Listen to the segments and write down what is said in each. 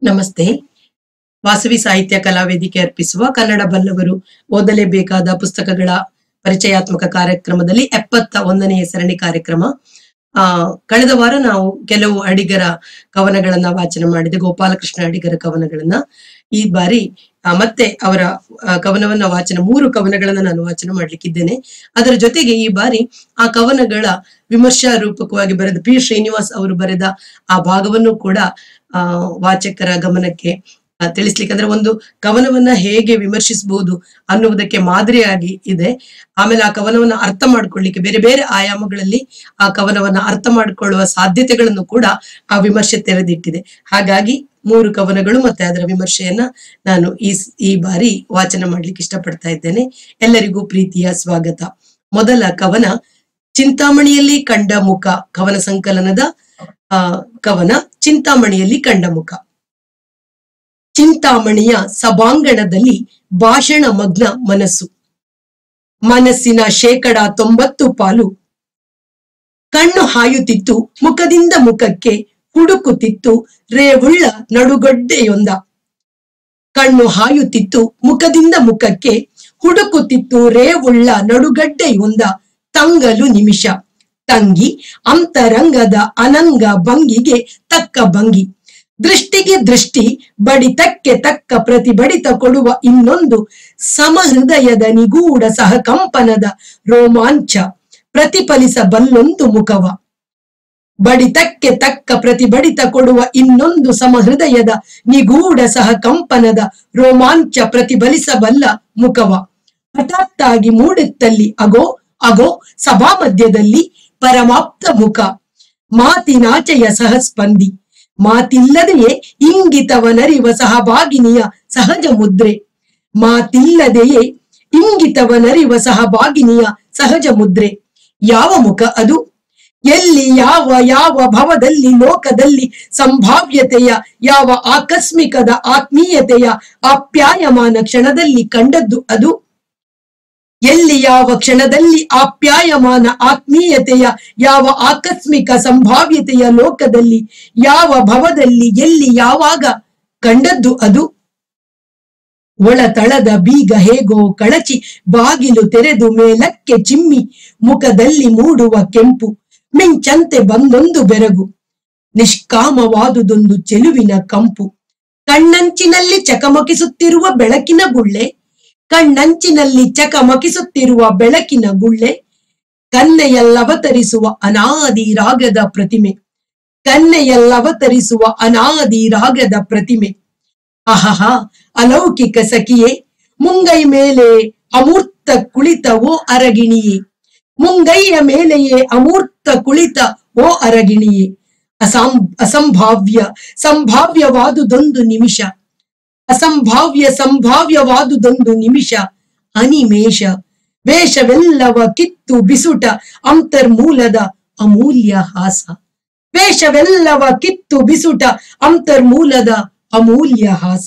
ನಮಸ್ತೆ ವಾಸವಿ ಸಾಹಿತ್ಯ ಕಲಾ ವೇದಿಕೆ ಅರ್ಪಿಸುವ ಕನ್ನಡ ಬಲ್ಲವರು ಓದಲೇಬೇಕಾದ ಪುಸ್ತಕಗಳ ಪರಿಚಯಾತ್ಮಕ ಕಾರ್ಯಕ್ರಮದಲ್ಲಿ ಎಪ್ಪತ್ತ ಒಂದನೆಯ ಸರಣಿ ಕಾರ್ಯಕ್ರಮ ಆ ಕಳೆದ ವಾರ ನಾವು ಕೆಲವು ಅಡಿಗರ ಕವನಗಳನ್ನ ವಾಚನ ಮಾಡಿದೆ ಗೋಪಾಲಕೃಷ್ಣ ಅಡಿಗರ ಕವನಗಳನ್ನ ಈ ಬಾರಿ ಆ, ಮತ್ತೆ ಅವರ ಆ, ಕವನವನ್ನ ವಾಚನ ಮೂರು ಕವನಗಳನ್ನ ನಾನು ವಾಚನ ಮಾಡ್ಲಿಕ್ಕಿದ್ದೇನೆ ಅದರ ಜೊತೆಗೆ ಈ ಬಾರಿ ಆ ಕವನಗಳ ವಿಮರ್ಶಾ ರೂಪಕವಾಗಿ ಬರೆದ ಪಿ ಶ್ರೀನಿವಾಸ್ ಅವರು ಬರೆದ ಆ ಭಾಗವನ್ನು ಕೂಡ ಆ ವಾಚಕರ ಗಮನಕ್ಕೆ ಆ, ತಿಳಿಸ್ಲಿಕ್ಕೆ ಅಂದ್ರೆ ಒಂದು ಕವನವನ್ನ ಹೇಗೆ ವಿಮರ್ಶಿಸಬಹುದು ಅನ್ನುವುದಕ್ಕೆ ಮಾದರಿಯಾಗಿ ಇದೆ ಆಮೇಲೆ ಆ ಕವನವನ್ನ ಅರ್ಥ ಮಾಡ್ಕೊಳ್ಳಿಕ್ಕೆ ಬೇರೆ ಬೇರೆ ಆಯಾಮಗಳಲ್ಲಿ ಆ ಕವನವನ್ನ ಅರ್ಥ ಮಾಡಿಕೊಳ್ಳುವ ಸಾಧ್ಯತೆಗಳನ್ನು ಕೂಡ ಆ ವಿಮರ್ಶೆ ತೆರೆದಿಟ್ಟಿದೆ ಹಾಗಾಗಿ ಮೂರು ಕವನಗಳು ಮತ್ತೆ ಅದರ ವಿಮರ್ಶೆಯನ್ನ ನಾನು ಈ ಸ್- ಈ ಬಾರಿ ವಾಚನ ಮಾಡ್ಲಿಕ್ಕೆ ಇಷ್ಟಪಡ್ತಾ ಇದ್ದೇನೆ ಎಲ್ಲರಿಗೂ ಪ್ರೀತಿಯ ಸ್ವಾಗತ ಮೊದಲ ಕವನ ಚಿಂತಾಮಣಿಯಲ್ಲಿ ಕಂಡ ಮುಖ ಕವನ ಸಂಕಲನದ ಆ ಕವನ ಚಿಂತಾಮಣಿಯಲ್ಲಿ ಕಂಡ ಮುಖ ಚಿಂತಾಮಣಿಯ ಸಭಾಂಗಣದಲ್ಲಿ ಭಾಷಣ ಮಗ್ನ ಮನಸ್ಸು ಮನಸ್ಸಿನ ಶೇಕಡ ತೊಂಬತ್ತು ಪಾಲು ಕಣ್ಣು ಹಾಯುತ್ತಿತ್ತು ಮುಖದಿಂದ ಮುಖಕ್ಕೆ ಹುಡುಕುತ್ತಿತ್ತು ರೇವುಳ್ಳ ನಡುಗಡ್ಡೆಯೊಂದ ಕಣ್ಣು ಹಾಯುತ್ತಿತ್ತು ಮುಖದಿಂದ ಮುಖಕ್ಕೆ ಹುಡುಕುತ್ತಿತ್ತು ರೇವುಳ್ಳ ನಡುಗಡ್ಡೆಯೊಂದ ತಂಗಲು ನಿಮಿಷ ತಂಗಿ ಅಂತರಂಗದ ಅನಂಗ ಭಂಗಿಗೆ ತಕ್ಕ ಭಂಗಿ ದೃಷ್ಟಿಗೆ ದೃಷ್ಟಿ ಬಡಿತಕ್ಕೆ ತಕ್ಕ ಪ್ರತಿಬಡಿತ ಕೊಡುವ ಇನ್ನೊಂದು ಸಮಹೃದಯದ ನಿಗೂಢ ಸಹಕಂಪನದ ರೋಮಾಂಚ ಪ್ರತಿಫಲಿಸಬಲ್ಲೊಂದು ಮುಖವ ಬಡಿತಕ್ಕೆ ತಕ್ಕ ಪ್ರತಿಬಡಿತ ಕೊಡುವ ಇನ್ನೊಂದು ಸಮಹೃದಯದ ನಿಗೂಢ ಸಹಕಂಪನದ ರೋಮಾಂಚ ಪ್ರತಿಫಲಿಸಬಲ್ಲ ಮುಖವ ಹಠಾತ್ತಾಗಿ ಮೂಡುತ್ತಲ್ಲಿ ಅಗೋ ಅಗೋ ಸಭಾ ಮಧ್ಯದಲ್ಲಿ ಪರಮಾಪ್ತ ಮುಖ ಮಾತಿನಾಚೆಯ ಸಹಸ್ಪಂದಿ ಮಾತಿಲ್ಲದೆಯೇ ಇಂಗಿತವನರಿವ ಸಹಭಾಗಿನಿಯ ಸಹಜ ಮುದ್ರೆ ಮಾತಿಲ್ಲದೆಯೇ ಇಂಗಿತವನರಿವ ಸಹಭಾಗಿನಿಯ ಸಹಜ ಮುದ್ರೆ ಯಾವ ಮುಖ ಅದು ಎಲ್ಲಿ ಯಾವ ಯಾವ ಭವದಲ್ಲಿ ಲೋಕದಲ್ಲಿ ಸಂಭಾವ್ಯತೆಯ ಯಾವ ಆಕಸ್ಮಿಕದ ಆತ್ಮೀಯತೆಯ ಆಪ್ಯಾಯಮಾನ ಕ್ಷಣದಲ್ಲಿ ಕಂಡದ್ದು ಅದು ಎಲ್ಲಿ ಯಾವ ಕ್ಷಣದಲ್ಲಿ ಆಪ್ಯಾಯಮಾನ ಆತ್ಮೀಯತೆಯ ಯಾವ ಆಕಸ್ಮಿಕ ಸಂಭಾವ್ಯತೆಯ ಲೋಕದಲ್ಲಿ ಯಾವ ಭವದಲ್ಲಿ ಎಲ್ಲಿ ಯಾವಾಗ ಕಂಡದ್ದು ಅದು ಒಳತಳದ ಬೀಗ ಹೇಗೋ ಕಳಚಿ ಬಾಗಿಲು ತೆರೆದು ಮೇಲಕ್ಕೆ ಚಿಮ್ಮಿ ಮುಖದಲ್ಲಿ ಮೂಡುವ ಕೆಂಪು ಮಿಂಚಂತೆ ಬಂದೊಂದು ಬೆರಗು ನಿಷ್ಕಾಮವಾದುದೊಂದು ಚೆಲುವಿನ ಕಂಪು ಕಣ್ಣಂಚಿನಲ್ಲಿ ಚಕಮಕಿಸುತ್ತಿರುವ ಬೆಳಕಿನ ಗುಳ್ಳೆ ಕಣ್ಣಂಚಿನಲ್ಲಿ ಚಕಮಕಿಸುತ್ತಿರುವ ಬೆಳಕಿನ ಗುಳ್ಳೆ ಕನ್ನೆಯಲ್ಲವತರಿಸುವ ಅನಾದಿ ರಾಗದ ಪ್ರತಿಮೆ ಕನ್ನೆಯಲ್ಲವತರಿಸುವ ಅನಾದಿ ರಾಗದ ಪ್ರತಿಮೆ ಅಹಹ ಅಲೌಕಿಕ ಸಖಿಯೇ ಮುಂಗೈ ಮೇಲೆ ಅಮೂರ್ತ ಕುಳಿತ ಓ ಅರಗಿಣಿಯೇ ಮುಂಗೈಯ ಮೇಲೆಯೇ ಅಮೂರ್ತ ಕುಳಿತ ಓ ಅರಗಿಣಿಯೇ ಅಸಂ ಅಸಂಭಾವ್ಯ ಸಂಭಾವ್ಯವಾದುದೊಂದು ನಿಮಿಷ ಅಸಂಭಾವ್ಯ ಸಂಭಾವ್ಯವಾದುದೊಂದು ನಿಮಿಷ ಅನಿಮೇಷ ವೇಷವೆಲ್ಲವ ಕಿತ್ತು ಬಿಸುಟ ಅಂತರ್ಮೂಲದ ಅಮೂಲ್ಯ ಹಾಸ ವೇಷವೆಲ್ಲವ ಕಿತ್ತು ಬಿಸುಟ ಅಂತರ್ಮೂಲದ ಅಮೂಲ್ಯ ಹಾಸ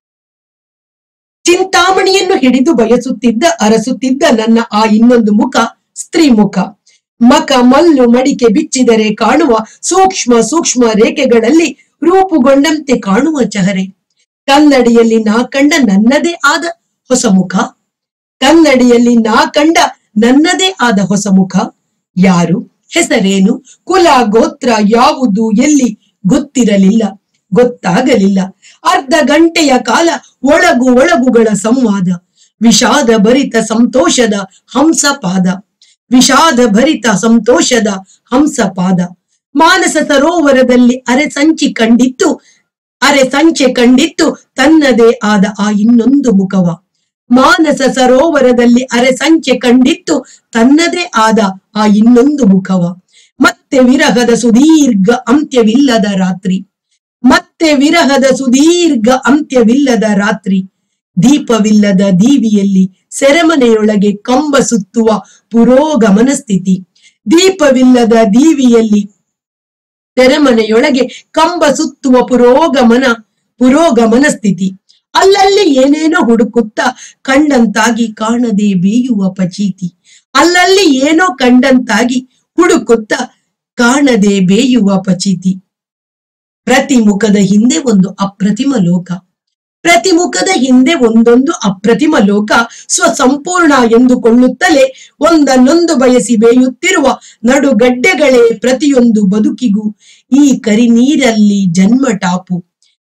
ಚಿಂತಾಮಣಿಯನ್ನು ಹಿಡಿದು ಬಯಸುತ್ತಿದ್ದ ಅರಸುತ್ತಿದ್ದ ನನ್ನ ಆ ಇನ್ನೊಂದು ಮುಖ ಸ್ತ್ರೀ ಮುಖ ಮಕ ಮಲ್ಲು ಮಡಿಕೆ ಬಿಚ್ಚಿದರೆ ಕಾಣುವ ಸೂಕ್ಷ್ಮ ಸೂಕ್ಷ್ಮ ರೇಖೆಗಳಲ್ಲಿ ರೂಪುಗೊಂಡಂತೆ ಕಾಣುವ ಚಹರೆ ಕನ್ನಡಿಯಲ್ಲಿ ನಾ ಕಂಡ ನನ್ನದೇ ಆದ ಹೊಸ ಮುಖ ಕನ್ನಡಿಯಲ್ಲಿ ನಾ ಕಂಡ ನನ್ನದೇ ಆದ ಹೊಸ ಮುಖ ಯಾರು ಹೆಸರೇನು ಕುಲ ಗೋತ್ರ ಯಾವುದು ಎಲ್ಲಿ ಗೊತ್ತಿರಲಿಲ್ಲ ಗೊತ್ತಾಗಲಿಲ್ಲ ಅರ್ಧ ಗಂಟೆಯ ಕಾಲ ಒಳಗು ಒಳಗುಗಳ ಸಂವಾದ ವಿಷಾದ ಭರಿತ ಸಂತೋಷದ ಹಂಸ ಪಾದ ವಿಷಾದ ಭರಿತ ಸಂತೋಷದ ಹಂಸ ಪಾದ ಮಾನಸ ಸರೋವರದಲ್ಲಿ ಅರೆ ಸಂಚಿ ಕಂಡಿತ್ತು ಅರೆ ಸಂಚೆ ಕಂಡಿತ್ತು ತನ್ನದೇ ಆದ ಆ ಇನ್ನೊಂದು ಮುಖವ ಮಾನಸ ಸರೋವರದಲ್ಲಿ ಅರೆ ಸಂಚೆ ಕಂಡಿತ್ತು ತನ್ನದೇ ಆದ ಆ ಇನ್ನೊಂದು ಮುಖವ ಮತ್ತೆ ವಿರಹದ ಸುದೀರ್ಘ ಅಂತ್ಯವಿಲ್ಲದ ರಾತ್ರಿ ಮತ್ತೆ ವಿರಹದ ಸುದೀರ್ಘ ಅಂತ್ಯವಿಲ್ಲದ ರಾತ್ರಿ ದೀಪವಿಲ್ಲದ ದೀವಿಯಲ್ಲಿ ಸೆರೆಮನೆಯೊಳಗೆ ಕಂಬ ಸುತ್ತುವ ಪುರೋಗಮನ ಸ್ಥಿತಿ ದೀಪವಿಲ್ಲದ ದೀವಿಯಲ್ಲಿ ಸೆರೆಮನೆಯೊಳಗೆ ಕಂಬ ಸುತ್ತುವ ಪುರೋಗಮನ ಪುರೋಗಮನ ಸ್ಥಿತಿ ಅಲ್ಲಲ್ಲಿ ಏನೇನೋ ಹುಡುಕುತ್ತಾ ಕಂಡಂತಾಗಿ ಕಾಣದೆ ಬೇಯುವ ಪಚೀತಿ ಅಲ್ಲಲ್ಲಿ ಏನೋ ಕಂಡಂತಾಗಿ ಹುಡುಕುತ್ತಾ ಕಾಣದೆ ಬೇಯುವ ಪಚೀತಿ ಪ್ರತಿ ಮುಖದ ಹಿಂದೆ ಒಂದು ಅಪ್ರತಿಮ ಲೋಕ ಪ್ರತಿ ಮುಖದ ಹಿಂದೆ ಒಂದೊಂದು ಅಪ್ರತಿಮ ಲೋಕ ಸ್ವಸಂಪೂರ್ಣ ಎಂದುಕೊಳ್ಳುತ್ತಲೇ ಒಂದನ್ನೊಂದು ಬಯಸಿ ಬೇಯುತ್ತಿರುವ ನಡುಗಡ್ಡೆಗಳೇ ಪ್ರತಿಯೊಂದು ಬದುಕಿಗೂ ಈ ಕರಿನೀರಲ್ಲಿ ಜನ್ಮ ಟಾಪು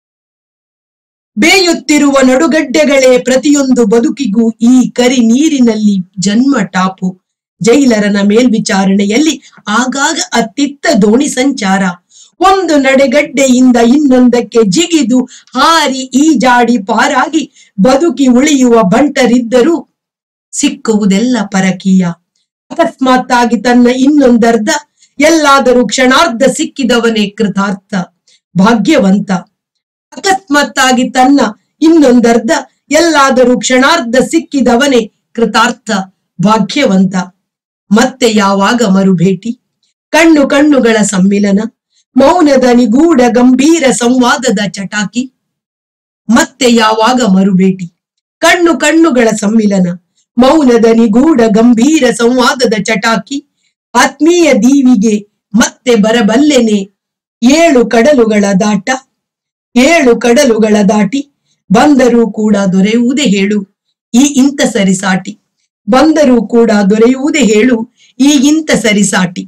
ಬೇಯುತ್ತಿರುವ ನಡುಗಡ್ಡೆಗಳೇ ಪ್ರತಿಯೊಂದು ಬದುಕಿಗೂ ಈ ಕರಿ ನೀರಿನಲ್ಲಿ ಜನ್ಮ ಟಾಪು ಜೈಲರನ ಮೇಲ್ವಿಚಾರಣೆಯಲ್ಲಿ ಆಗಾಗ ಅತ್ತಿತ್ತ ದೋಣಿ ಸಂಚಾರ ಒಂದು ನಡೆಗಡ್ಡೆಯಿಂದ ಇನ್ನೊಂದಕ್ಕೆ ಜಿಗಿದು ಹಾರಿ ಈಜಾಡಿ ಪಾರಾಗಿ ಬದುಕಿ ಉಳಿಯುವ ಬಂಟರಿದ್ದರೂ ಸಿಕ್ಕುವುದೆಲ್ಲ ಪರಕೀಯ ಅಕಸ್ಮಾತ್ತಾಗಿ ತನ್ನ ಇನ್ನೊಂದರ್ಧ ಎಲ್ಲಾದರೂ ಕ್ಷಣಾರ್ಧ ಸಿಕ್ಕಿದವನೇ ಕೃತಾರ್ಥ ಭಾಗ್ಯವಂತ ಅಕಸ್ಮಾತ್ತಾಗಿ ತನ್ನ ಇನ್ನೊಂದರ್ಧ ಎಲ್ಲಾದರೂ ಕ್ಷಣಾರ್ಧ ಸಿಕ್ಕಿದವನೇ ಕೃತಾರ್ಥ ಭಾಗ್ಯವಂತ ಮತ್ತೆ ಯಾವಾಗ ಮರುಭೇಟಿ ಕಣ್ಣು ಕಣ್ಣುಗಳ ಸಮ್ಮಿಲನ ಮೌನದ ನಿಗೂಢ ಗಂಭೀರ ಸಂವಾದದ ಚಟಾಕಿ ಮತ್ತೆ ಯಾವಾಗ ಮರುಭೇಟಿ ಕಣ್ಣು ಕಣ್ಣುಗಳ ಸಮ್ಮಿಲನ ಮೌನದ ನಿಗೂಢ ಗಂಭೀರ ಸಂವಾದದ ಚಟಾಕಿ ಆತ್ಮೀಯ ದೀವಿಗೆ ಮತ್ತೆ ಬರಬಲ್ಲೆನೆ ಏಳು ಕಡಲುಗಳ ದಾಟ ಏಳು ಕಡಲುಗಳ ದಾಟಿ ಬಂದರೂ ಕೂಡ ದೊರೆಯುವುದೇ ಹೇಳು ಈ ಇಂಥ ಸರಿಸಾಟಿ ಬಂದರೂ ಕೂಡ ದೊರೆಯುವುದೇ ಹೇಳು ಈಗಿಂತ ಸರಿಸಾಟಿ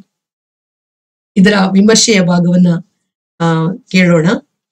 ಇದರ ವಿಮರ್ಶೆಯ ಭಾಗವನ್ನ ಆ ಕೇಳೋಣ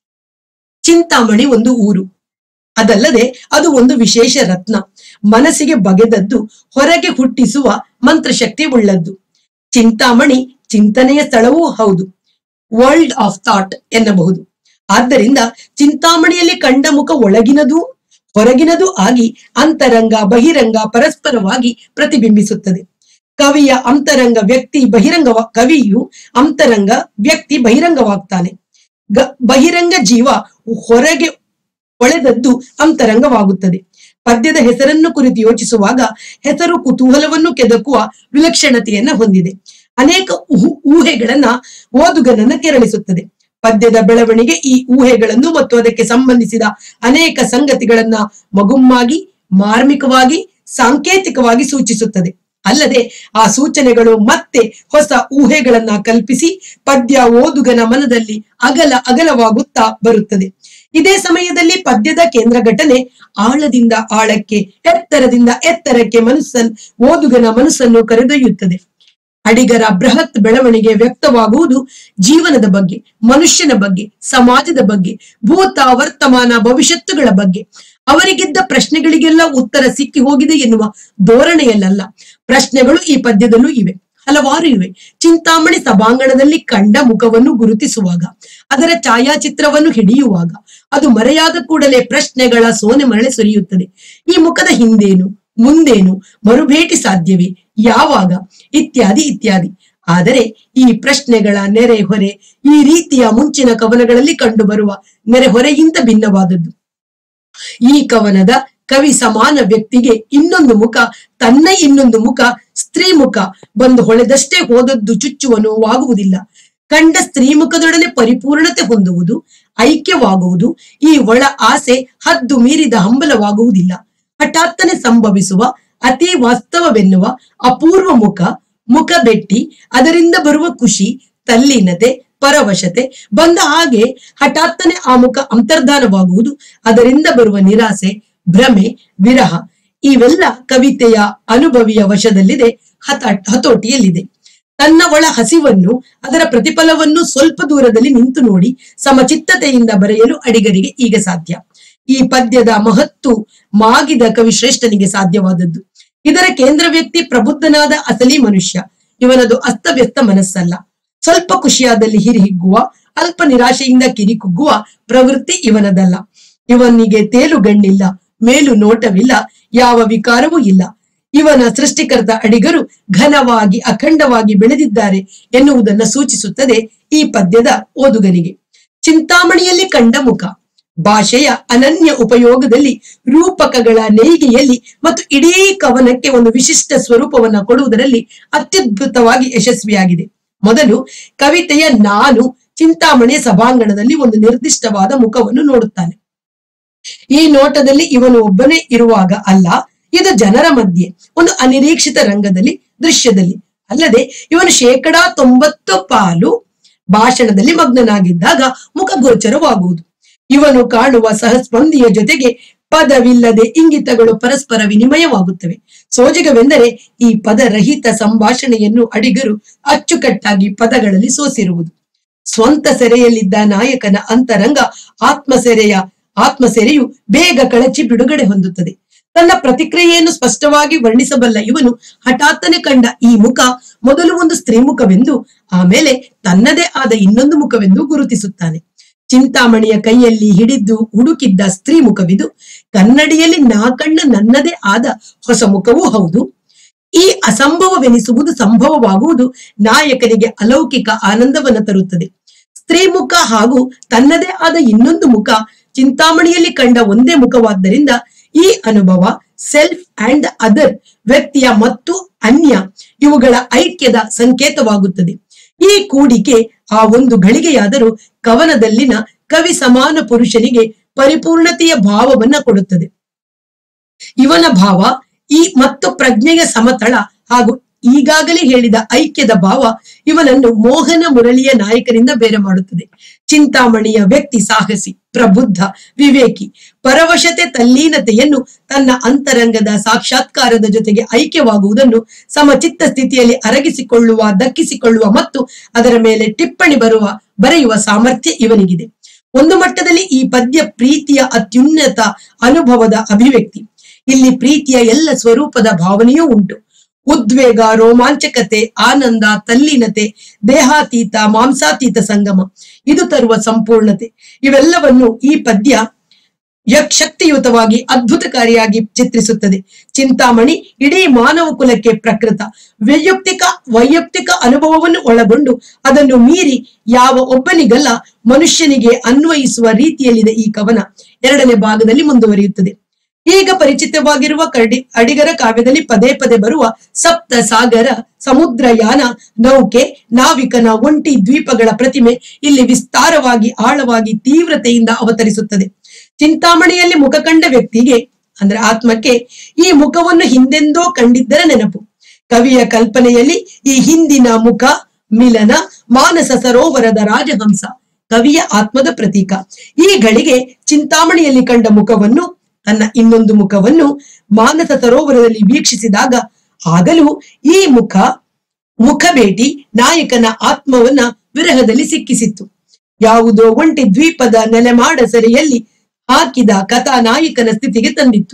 ಚಿಂತಾಮಣಿ ಒಂದು ಊರು ಅದಲ್ಲದೆ ಅದು ಒಂದು ವಿಶೇಷ ರತ್ನ ಮನಸ್ಸಿಗೆ ಬಗೆದದ್ದು ಹೊರಗೆ ಹುಟ್ಟಿಸುವ ಮಂತ್ರಶಕ್ತಿ ಉಳ್ಳದ್ದು ಚಿಂತಾಮಣಿ ಚಿಂತನೆಯ ಸ್ಥಳವೂ ಹೌದು ವರ್ಲ್ಡ್ ಆಫ್ ಥಾಟ್ ಎನ್ನಬಹುದು ಆದ್ದರಿಂದ ಚಿಂತಾಮಣಿಯಲ್ಲಿ ಕಂಡ ಮುಖ ಒಳಗಿನದು ಹೊರಗಿನದು ಆಗಿ ಅಂತರಂಗ ಬಹಿರಂಗ ಪರಸ್ಪರವಾಗಿ ಪ್ರತಿಬಿಂಬಿಸುತ್ತದೆ ಕವಿಯ ಅಂತರಂಗ ವ್ಯಕ್ತಿ ಬಹಿರಂಗ ಕವಿಯು ಅಂತರಂಗ ವ್ಯಕ್ತಿ ಬಹಿರಂಗವಾಗ್ತಾನೆ ಗ ಬಹಿರಂಗ ಜೀವ ಹೊರಗೆ ಒಳೆದದ್ದು ಅಂತರಂಗವಾಗುತ್ತದೆ ಪದ್ಯದ ಹೆಸರನ್ನು ಕುರಿತು ಯೋಚಿಸುವಾಗ ಹೆಸರು ಕುತೂಹಲವನ್ನು ಕೆದಕುವ ವಿಲಕ್ಷಣತೆಯನ್ನ ಹೊಂದಿದೆ ಅನೇಕ ಊಹು- ಊಹೆಗಳನ್ನ ಓದುಗನನ್ನ ಕೆರಳಿಸುತ್ತದೆ ಪದ್ಯದ ಬೆಳವಣಿಗೆ ಈ ಊಹೆಗಳನ್ನು ಮತ್ತು ಅದಕ್ಕೆ ಸಂಬಂಧಿಸಿದ ಅನೇಕ ಸಂಗತಿಗಳನ್ನ ಮಗುಮ್ಮಾಗಿ ಮಾರ್ಮಿಕವಾಗಿ ಸಾಂಕೇತಿಕವಾಗಿ ಸೂಚಿಸುತ್ತದೆ ಅಲ್ಲದೆ ಆ ಸೂಚನೆಗಳು ಮತ್ತೆ ಹೊಸ ಊಹೆಗಳನ್ನ ಕಲ್ಪಿಸಿ ಪದ್ಯ ಓದುಗನ ಮನದಲ್ಲಿ ಅಗಲ ಅಗಲವಾಗುತ್ತಾ ಬರುತ್ತದೆ ಇದೇ ಸಮಯದಲ್ಲಿ ಪದ್ಯದ ಕೇಂದ್ರ ಘಟನೆ ಆಳದಿಂದ ಆಳಕ್ಕೆ ಎತ್ತರದಿಂದ ಎತ್ತರಕ್ಕೆ ಮನಸ್ಸನ್ ಓದುಗನ ಮನಸ್ಸನ್ನು ಕರೆದೊಯ್ಯುತ್ತದೆ ಅಡಿಗರ ಬೃಹತ್ ಬೆಳವಣಿಗೆ ವ್ಯಕ್ತವಾಗುವುದು ಜೀವನದ ಬಗ್ಗೆ ಮನುಷ್ಯನ ಬಗ್ಗೆ ಸಮಾಜದ ಬಗ್ಗೆ ಭೂತ ವರ್ತಮಾನ ಭವಿಷ್ಯತ್ತುಗಳ ಬಗ್ಗೆ ಅವರಿಗಿದ್ದ ಪ್ರಶ್ನೆಗಳಿಗೆಲ್ಲ ಉತ್ತರ ಸಿಕ್ಕಿ ಹೋಗಿದೆ ಎನ್ನುವ ಧೋರಣೆಯಲ್ಲ ಪ್ರಶ್ನೆಗಳು ಈ ಪದ್ಯದಲ್ಲೂ ಇವೆ ಹಲವಾರು ಇವೆ ಚಿಂತಾಮಣಿ ಸಭಾಂಗಣದಲ್ಲಿ ಕಂಡ ಮುಖವನ್ನು ಗುರುತಿಸುವಾಗ ಅದರ ಛಾಯಾಚಿತ್ರವನ್ನು ಹಿಡಿಯುವಾಗ ಅದು ಮರೆಯಾದ ಕೂಡಲೇ ಪ್ರಶ್ನೆಗಳ ಸೋನೆ ಮರಳೆ ಸುರಿಯುತ್ತದೆ ಈ ಮುಖದ ಹಿಂದೇನು ಮುಂದೇನು ಮರುಭೇಟಿ ಸಾಧ್ಯವೇ ಯಾವಾಗ ಇತ್ಯಾದಿ ಇತ್ಯಾದಿ ಆದರೆ ಈ ಪ್ರಶ್ನೆಗಳ ನೆರೆ ಹೊರೆ ಈ ರೀತಿಯ ಮುಂಚಿನ ಕವನಗಳಲ್ಲಿ ಕಂಡುಬರುವ ನೆರೆ ಹೊರೆಗಿಂತ ಭಿನ್ನವಾದದ್ದು ಈ ಕವನದ ಕವಿ ಸಮಾನ ವ್ಯಕ್ತಿಗೆ ಇನ್ನೊಂದು ಮುಖ ತನ್ನ ಇನ್ನೊಂದು ಮುಖ ಸ್ತ್ರೀ ಮುಖ ಬಂದು ಹೊಳೆದಷ್ಟೇ ಹೋದದ್ದು ಚುಚ್ಚುವ ನೋವಾಗುವುದಿಲ್ಲ ಕಂಡ ಸ್ತ್ರೀ ಮುಖದೊಡನೆ ಪರಿಪೂರ್ಣತೆ ಹೊಂದುವುದು ಐಕ್ಯವಾಗುವುದು ಈ ಒಳ ಆಸೆ ಹದ್ದು ಮೀರಿದ ಹಂಬಲವಾಗುವುದಿಲ್ಲ ಹಠಾತ್ತನೆ ಸಂಭವಿಸುವ ಅತಿ ವಾಸ್ತವವೆನ್ನುವ ಅಪೂರ್ವ ಮುಖ ಮುಖ ಬೆಟ್ಟಿ ಅದರಿಂದ ಬರುವ ಖುಷಿ ತಲ್ಲೀನತೆ ಪರವಶತೆ ಬಂದ ಹಾಗೆ ಹಠಾತ್ತನೆ ಆ ಮುಖ ಅಂತರ್ಧಾನವಾಗುವುದು ಅದರಿಂದ ಬರುವ ನಿರಾಸೆ ಭ್ರಮೆ ವಿರಹ ಇವೆಲ್ಲ ಕವಿತೆಯ ಅನುಭವಿಯ ವಶದಲ್ಲಿದೆ ಹತ ಹತೋಟಿಯಲ್ಲಿದೆ ತನ್ನ ಒಳ ಹಸಿವನ್ನು ಅದರ ಪ್ರತಿಫಲವನ್ನು ಸ್ವಲ್ಪ ದೂರದಲ್ಲಿ ನಿಂತು ನೋಡಿ ಸಮಚಿತ್ತತೆಯಿಂದ ಬರೆಯಲು ಅಡಿಗರಿಗೆ ಈಗ ಸಾಧ್ಯ ಈ ಪದ್ಯದ ಮಹತ್ತು ಮಾಗಿದ ಕವಿ ಶ್ರೇಷ್ಠನಿಗೆ ಸಾಧ್ಯವಾದದ್ದು ಇದರ ಕೇಂದ್ರ ವ್ಯಕ್ತಿ ಪ್ರಬುದ್ಧನಾದ ಅಸಲಿ ಮನುಷ್ಯ ಇವನದು ಅಸ್ತವ್ಯಸ್ತ ಮನಸ್ಸಲ್ಲ ಸ್ವಲ್ಪ ಖುಷಿಯಾದಲ್ಲಿ ಹಿರಿಹಿಗ್ಗುವ ಅಲ್ಪ ನಿರಾಶೆಯಿಂದ ಕಿರಿಕುಗ್ಗುವ ಪ್ರವೃತ್ತಿ ಇವನದಲ್ಲ ಇವನಿಗೆ ತೇಲು ಗಣ್ಣಿಲ್ಲ ಮೇಲು ನೋಟವಿಲ್ಲ ಯಾವ ವಿಕಾರವೂ ಇಲ್ಲ ಇವನ ಸೃಷ್ಟಿಕರ್ತ ಅಡಿಗರು ಘನವಾಗಿ ಅಖಂಡವಾಗಿ ಬೆಳೆದಿದ್ದಾರೆ ಎನ್ನುವುದನ್ನ ಸೂಚಿಸುತ್ತದೆ ಈ ಪದ್ಯದ ಓದುಗನಿಗೆ ಚಿಂತಾಮಣಿಯಲ್ಲಿ ಕಂಡ ಮುಖ ಭಾಷೆಯ ಅನನ್ಯ ಉಪಯೋಗದಲ್ಲಿ ರೂಪಕಗಳ ನೇಯ್ಗೆಯಲ್ಲಿ ಮತ್ತು ಇಡೀ ಕವನಕ್ಕೆ ಒಂದು ವಿಶಿಷ್ಟ ಸ್ವರೂಪವನ್ನ ಕೊಡುವುದರಲ್ಲಿ ಅತ್ಯದ್ಭುತವಾಗಿ ಯಶಸ್ವಿಯಾಗಿದೆ ಮೊದಲು ಕವಿತೆಯ ನಾನು ಚಿಂತಾಮಣಿಯ ಸಭಾಂಗಣದಲ್ಲಿ ಒಂದು ನಿರ್ದಿಷ್ಟವಾದ ಮುಖವನ್ನು ನೋಡುತ್ತಾನೆ ಈ ನೋಟದಲ್ಲಿ ಇವನು ಒಬ್ಬನೇ ಇರುವಾಗ ಅಲ್ಲ ಇದು ಜನರ ಮಧ್ಯೆ ಒಂದು ಅನಿರೀಕ್ಷಿತ ರಂಗದಲ್ಲಿ ದೃಶ್ಯದಲ್ಲಿ ಅಲ್ಲದೆ ಇವನು ಶೇಕಡಾ ತೊಂಬತ್ತು ಪಾಲು ಭಾಷಣದಲ್ಲಿ ಮಗ್ನನಾಗಿದ್ದಾಗ ಮುಖಗೋಚರವಾಗುವುದು ಇವನು ಕಾಣುವ ಸಹಸ್ಪಂದಿಯ ಜೊತೆಗೆ ಪದವಿಲ್ಲದೆ ಇಂಗಿತಗಳು ಪರಸ್ಪರ ವಿನಿಮಯವಾಗುತ್ತವೆ ಸೋಜಿಗವೆಂದರೆ ಈ ಪದರಹಿತ ಸಂಭಾಷಣೆಯನ್ನು ಅಡಿಗರು ಅಚ್ಚುಕಟ್ಟಾಗಿ ಪದಗಳಲ್ಲಿ ಸೋಸಿರುವುದು ಸ್ವಂತ ಸೆರೆಯಲ್ಲಿದ್ದ ನಾಯಕನ ಅಂತರಂಗ ಆತ್ಮ ಸೆರೆಯ ಆತ್ಮ ಸೆರೆಯು ಬೇಗ ಕಳಚಿ ಬಿಡುಗಡೆ ಹೊಂದುತ್ತದೆ ತನ್ನ ಪ್ರತಿಕ್ರಿಯೆಯನ್ನು ಸ್ಪಷ್ಟವಾಗಿ ವರ್ಣಿಸಬಲ್ಲ ಇವನು ಹಠಾತ್ತನೆ ಕಂಡ ಈ ಮುಖ ಮೊದಲು ಒಂದು ಸ್ತ್ರೀ ಮುಖವೆಂದು ಆಮೇಲೆ ತನ್ನದೇ ಆದ ಇನ್ನೊಂದು ಮುಖವೆಂದು ಗುರುತಿಸುತ್ತಾನೆ ಚಿಂತಾಮಣಿಯ ಕೈಯಲ್ಲಿ ಹಿಡಿದು ಹುಡುಕಿದ್ದ ಸ್ತ್ರೀ ಮುಖವಿದು ಕನ್ನಡಿಯಲ್ಲಿ ನಾ ಕಂಡ ನನ್ನದೇ ಆದ ಹೊಸ ಮುಖವೂ ಹೌದು ಈ ಅಸಂಭವವೆನಿಸುವುದು ಸಂಭವವಾಗುವುದು ನಾಯಕನಿಗೆ ಅಲೌಕಿಕ ಆನಂದವನ್ನು ತರುತ್ತದೆ ಸ್ತ್ರೀ ಮುಖ ಹಾಗೂ ತನ್ನದೇ ಆದ ಇನ್ನೊಂದು ಮುಖ ಚಿಂತಾಮಣಿಯಲ್ಲಿ ಕಂಡ ಒಂದೇ ಮುಖವಾದ್ದರಿಂದ ಈ ಅನುಭವ ಸೆಲ್ಫ್ ಅಂಡ್ ಅದರ್ ವ್ಯಕ್ತಿಯ ಮತ್ತು ಅನ್ಯ ಇವುಗಳ ಐಕ್ಯದ ಸಂಕೇತವಾಗುತ್ತದೆ ಈ ಕೂಡಿಕೆ ಆ ಒಂದು ಗಳಿಗೆಯಾದರೂ ಕವನದಲ್ಲಿನ ಕವಿ ಸಮಾನ ಪುರುಷನಿಗೆ ಪರಿಪೂರ್ಣತೆಯ ಭಾವವನ್ನ ಕೊಡುತ್ತದೆ ಇವನ ಭಾವ ಈ ಮತ್ತು ಪ್ರಜ್ಞೆಯ ಸಮತಳ ಹಾಗೂ ಈಗಾಗಲೇ ಹೇಳಿದ ಐಕ್ಯದ ಭಾವ ಇವನನ್ನು ಮೋಹನ ಮುರಳಿಯ ನಾಯಕರಿಂದ ಬೇರೆ ಮಾಡುತ್ತದೆ ಚಿಂತಾಮಣಿಯ ವ್ಯಕ್ತಿ ಸಾಹಸಿ ಪ್ರಬುದ್ಧ ವಿವೇಕಿ ಪರವಶತೆ ತಲ್ಲೀನತೆಯನ್ನು ತನ್ನ ಅಂತರಂಗದ ಸಾಕ್ಷಾತ್ಕಾರದ ಜೊತೆಗೆ ಐಕ್ಯವಾಗುವುದನ್ನು ಸಮಚಿತ್ತ ಸ್ಥಿತಿಯಲ್ಲಿ ಅರಗಿಸಿಕೊಳ್ಳುವ ದಕ್ಕಿಸಿಕೊಳ್ಳುವ ಮತ್ತು ಅದರ ಮೇಲೆ ಟಿಪ್ಪಣಿ ಬರುವ ಬರೆಯುವ ಸಾಮರ್ಥ್ಯ ಇವನಿಗಿದೆ ಒಂದು ಮಟ್ಟದಲ್ಲಿ ಈ ಪದ್ಯ ಪ್ರೀತಿಯ ಅತ್ಯುನ್ನತ ಅನುಭವದ ಅಭಿವ್ಯಕ್ತಿ ಇಲ್ಲಿ ಪ್ರೀತಿಯ ಎಲ್ಲ ಸ್ವರೂಪದ ಭಾವನೆಯೂ ಉಂಟು ಉದ್ವೇಗ ರೋಮಾಂಚಕತೆ ಆನಂದ ತಲ್ಲೀನತೆ ದೇಹಾತೀತ ಮಾಂಸಾತೀತ ಸಂಗಮ ಇದು ತರುವ ಸಂಪೂರ್ಣತೆ ಇವೆಲ್ಲವನ್ನು ಈ ಪದ್ಯ ಯಕ್ ಶಕ್ತಿಯುತವಾಗಿ ಅದ್ಭುತಕಾರಿಯಾಗಿ ಚಿತ್ರಿಸುತ್ತದೆ ಚಿಂತಾಮಣಿ ಇಡೀ ಮಾನವ ಕುಲಕ್ಕೆ ಪ್ರಕೃತ ವೈಯಕ್ತಿಕ ವೈಯಕ್ತಿಕ ಅನುಭವವನ್ನು ಒಳಗೊಂಡು ಅದನ್ನು ಮೀರಿ ಯಾವ ಒಬ್ಬನಿಗಲ್ಲ ಮನುಷ್ಯನಿಗೆ ಅನ್ವಯಿಸುವ ರೀತಿಯಲ್ಲಿದೆ ಈ ಕವನ ಎರಡನೇ ಭಾಗದಲ್ಲಿ ಮುಂದುವರಿಯುತ್ತದೆ ಈಗ ಪರಿಚಿತವಾಗಿರುವ ಕಡಿ ಅಡಿಗರ ಕಾವ್ಯದಲ್ಲಿ ಪದೇ ಪದೇ ಬರುವ ಸಪ್ತ ಸಾಗರ ಸಮುದ್ರಯಾನ ನೌಕೆ ನಾವಿಕನ ಒಂಟಿ ದ್ವೀಪಗಳ ಪ್ರತಿಮೆ ಇಲ್ಲಿ ವಿಸ್ತಾರವಾಗಿ ಆಳವಾಗಿ ತೀವ್ರತೆಯಿಂದ ಅವತರಿಸುತ್ತದೆ ಚಿಂತಾಮಣಿಯಲ್ಲಿ ಮುಖ ಕಂಡ ವ್ಯಕ್ತಿಗೆ ಅಂದ್ರೆ ಆತ್ಮಕ್ಕೆ ಈ ಮುಖವನ್ನು ಹಿಂದೆಂದೋ ಕಂಡಿದ್ದರ ನೆನಪು ಕವಿಯ ಕಲ್ಪನೆಯಲ್ಲಿ ಈ ಹಿಂದಿನ ಮುಖ ಮಿಲನ ಮಾನಸ ಸರೋವರದ ರಾಜಹಂಸ ಕವಿಯ ಆತ್ಮದ ಪ್ರತೀಕ ಈ ಗಳಿಗೆ ಚಿಂತಾಮಣಿಯಲ್ಲಿ ಕಂಡ ಮುಖವನ್ನು ತನ್ನ ಇನ್ನೊಂದು ಮುಖವನ್ನು ಮಾನಸ ಸರೋವರದಲ್ಲಿ ವೀಕ್ಷಿಸಿದಾಗ ಆಗಲೂ ಈ ಮುಖ ಮುಖ ಭೇಟಿ ನಾಯಕನ ಆತ್ಮವನ್ನ ವಿರಹದಲ್ಲಿ ಸಿಕ್ಕಿಸಿತ್ತು ಯಾವುದೋ ಒಂಟಿ ದ್ವೀಪದ ನೆಲೆಮಾಡ ಸೆರೆಯಲ್ಲಿ ಹಾಕಿದ ಕಥಾನಾಯಕನ ಸ್ಥಿತಿಗೆ ತಂದಿತ್ತು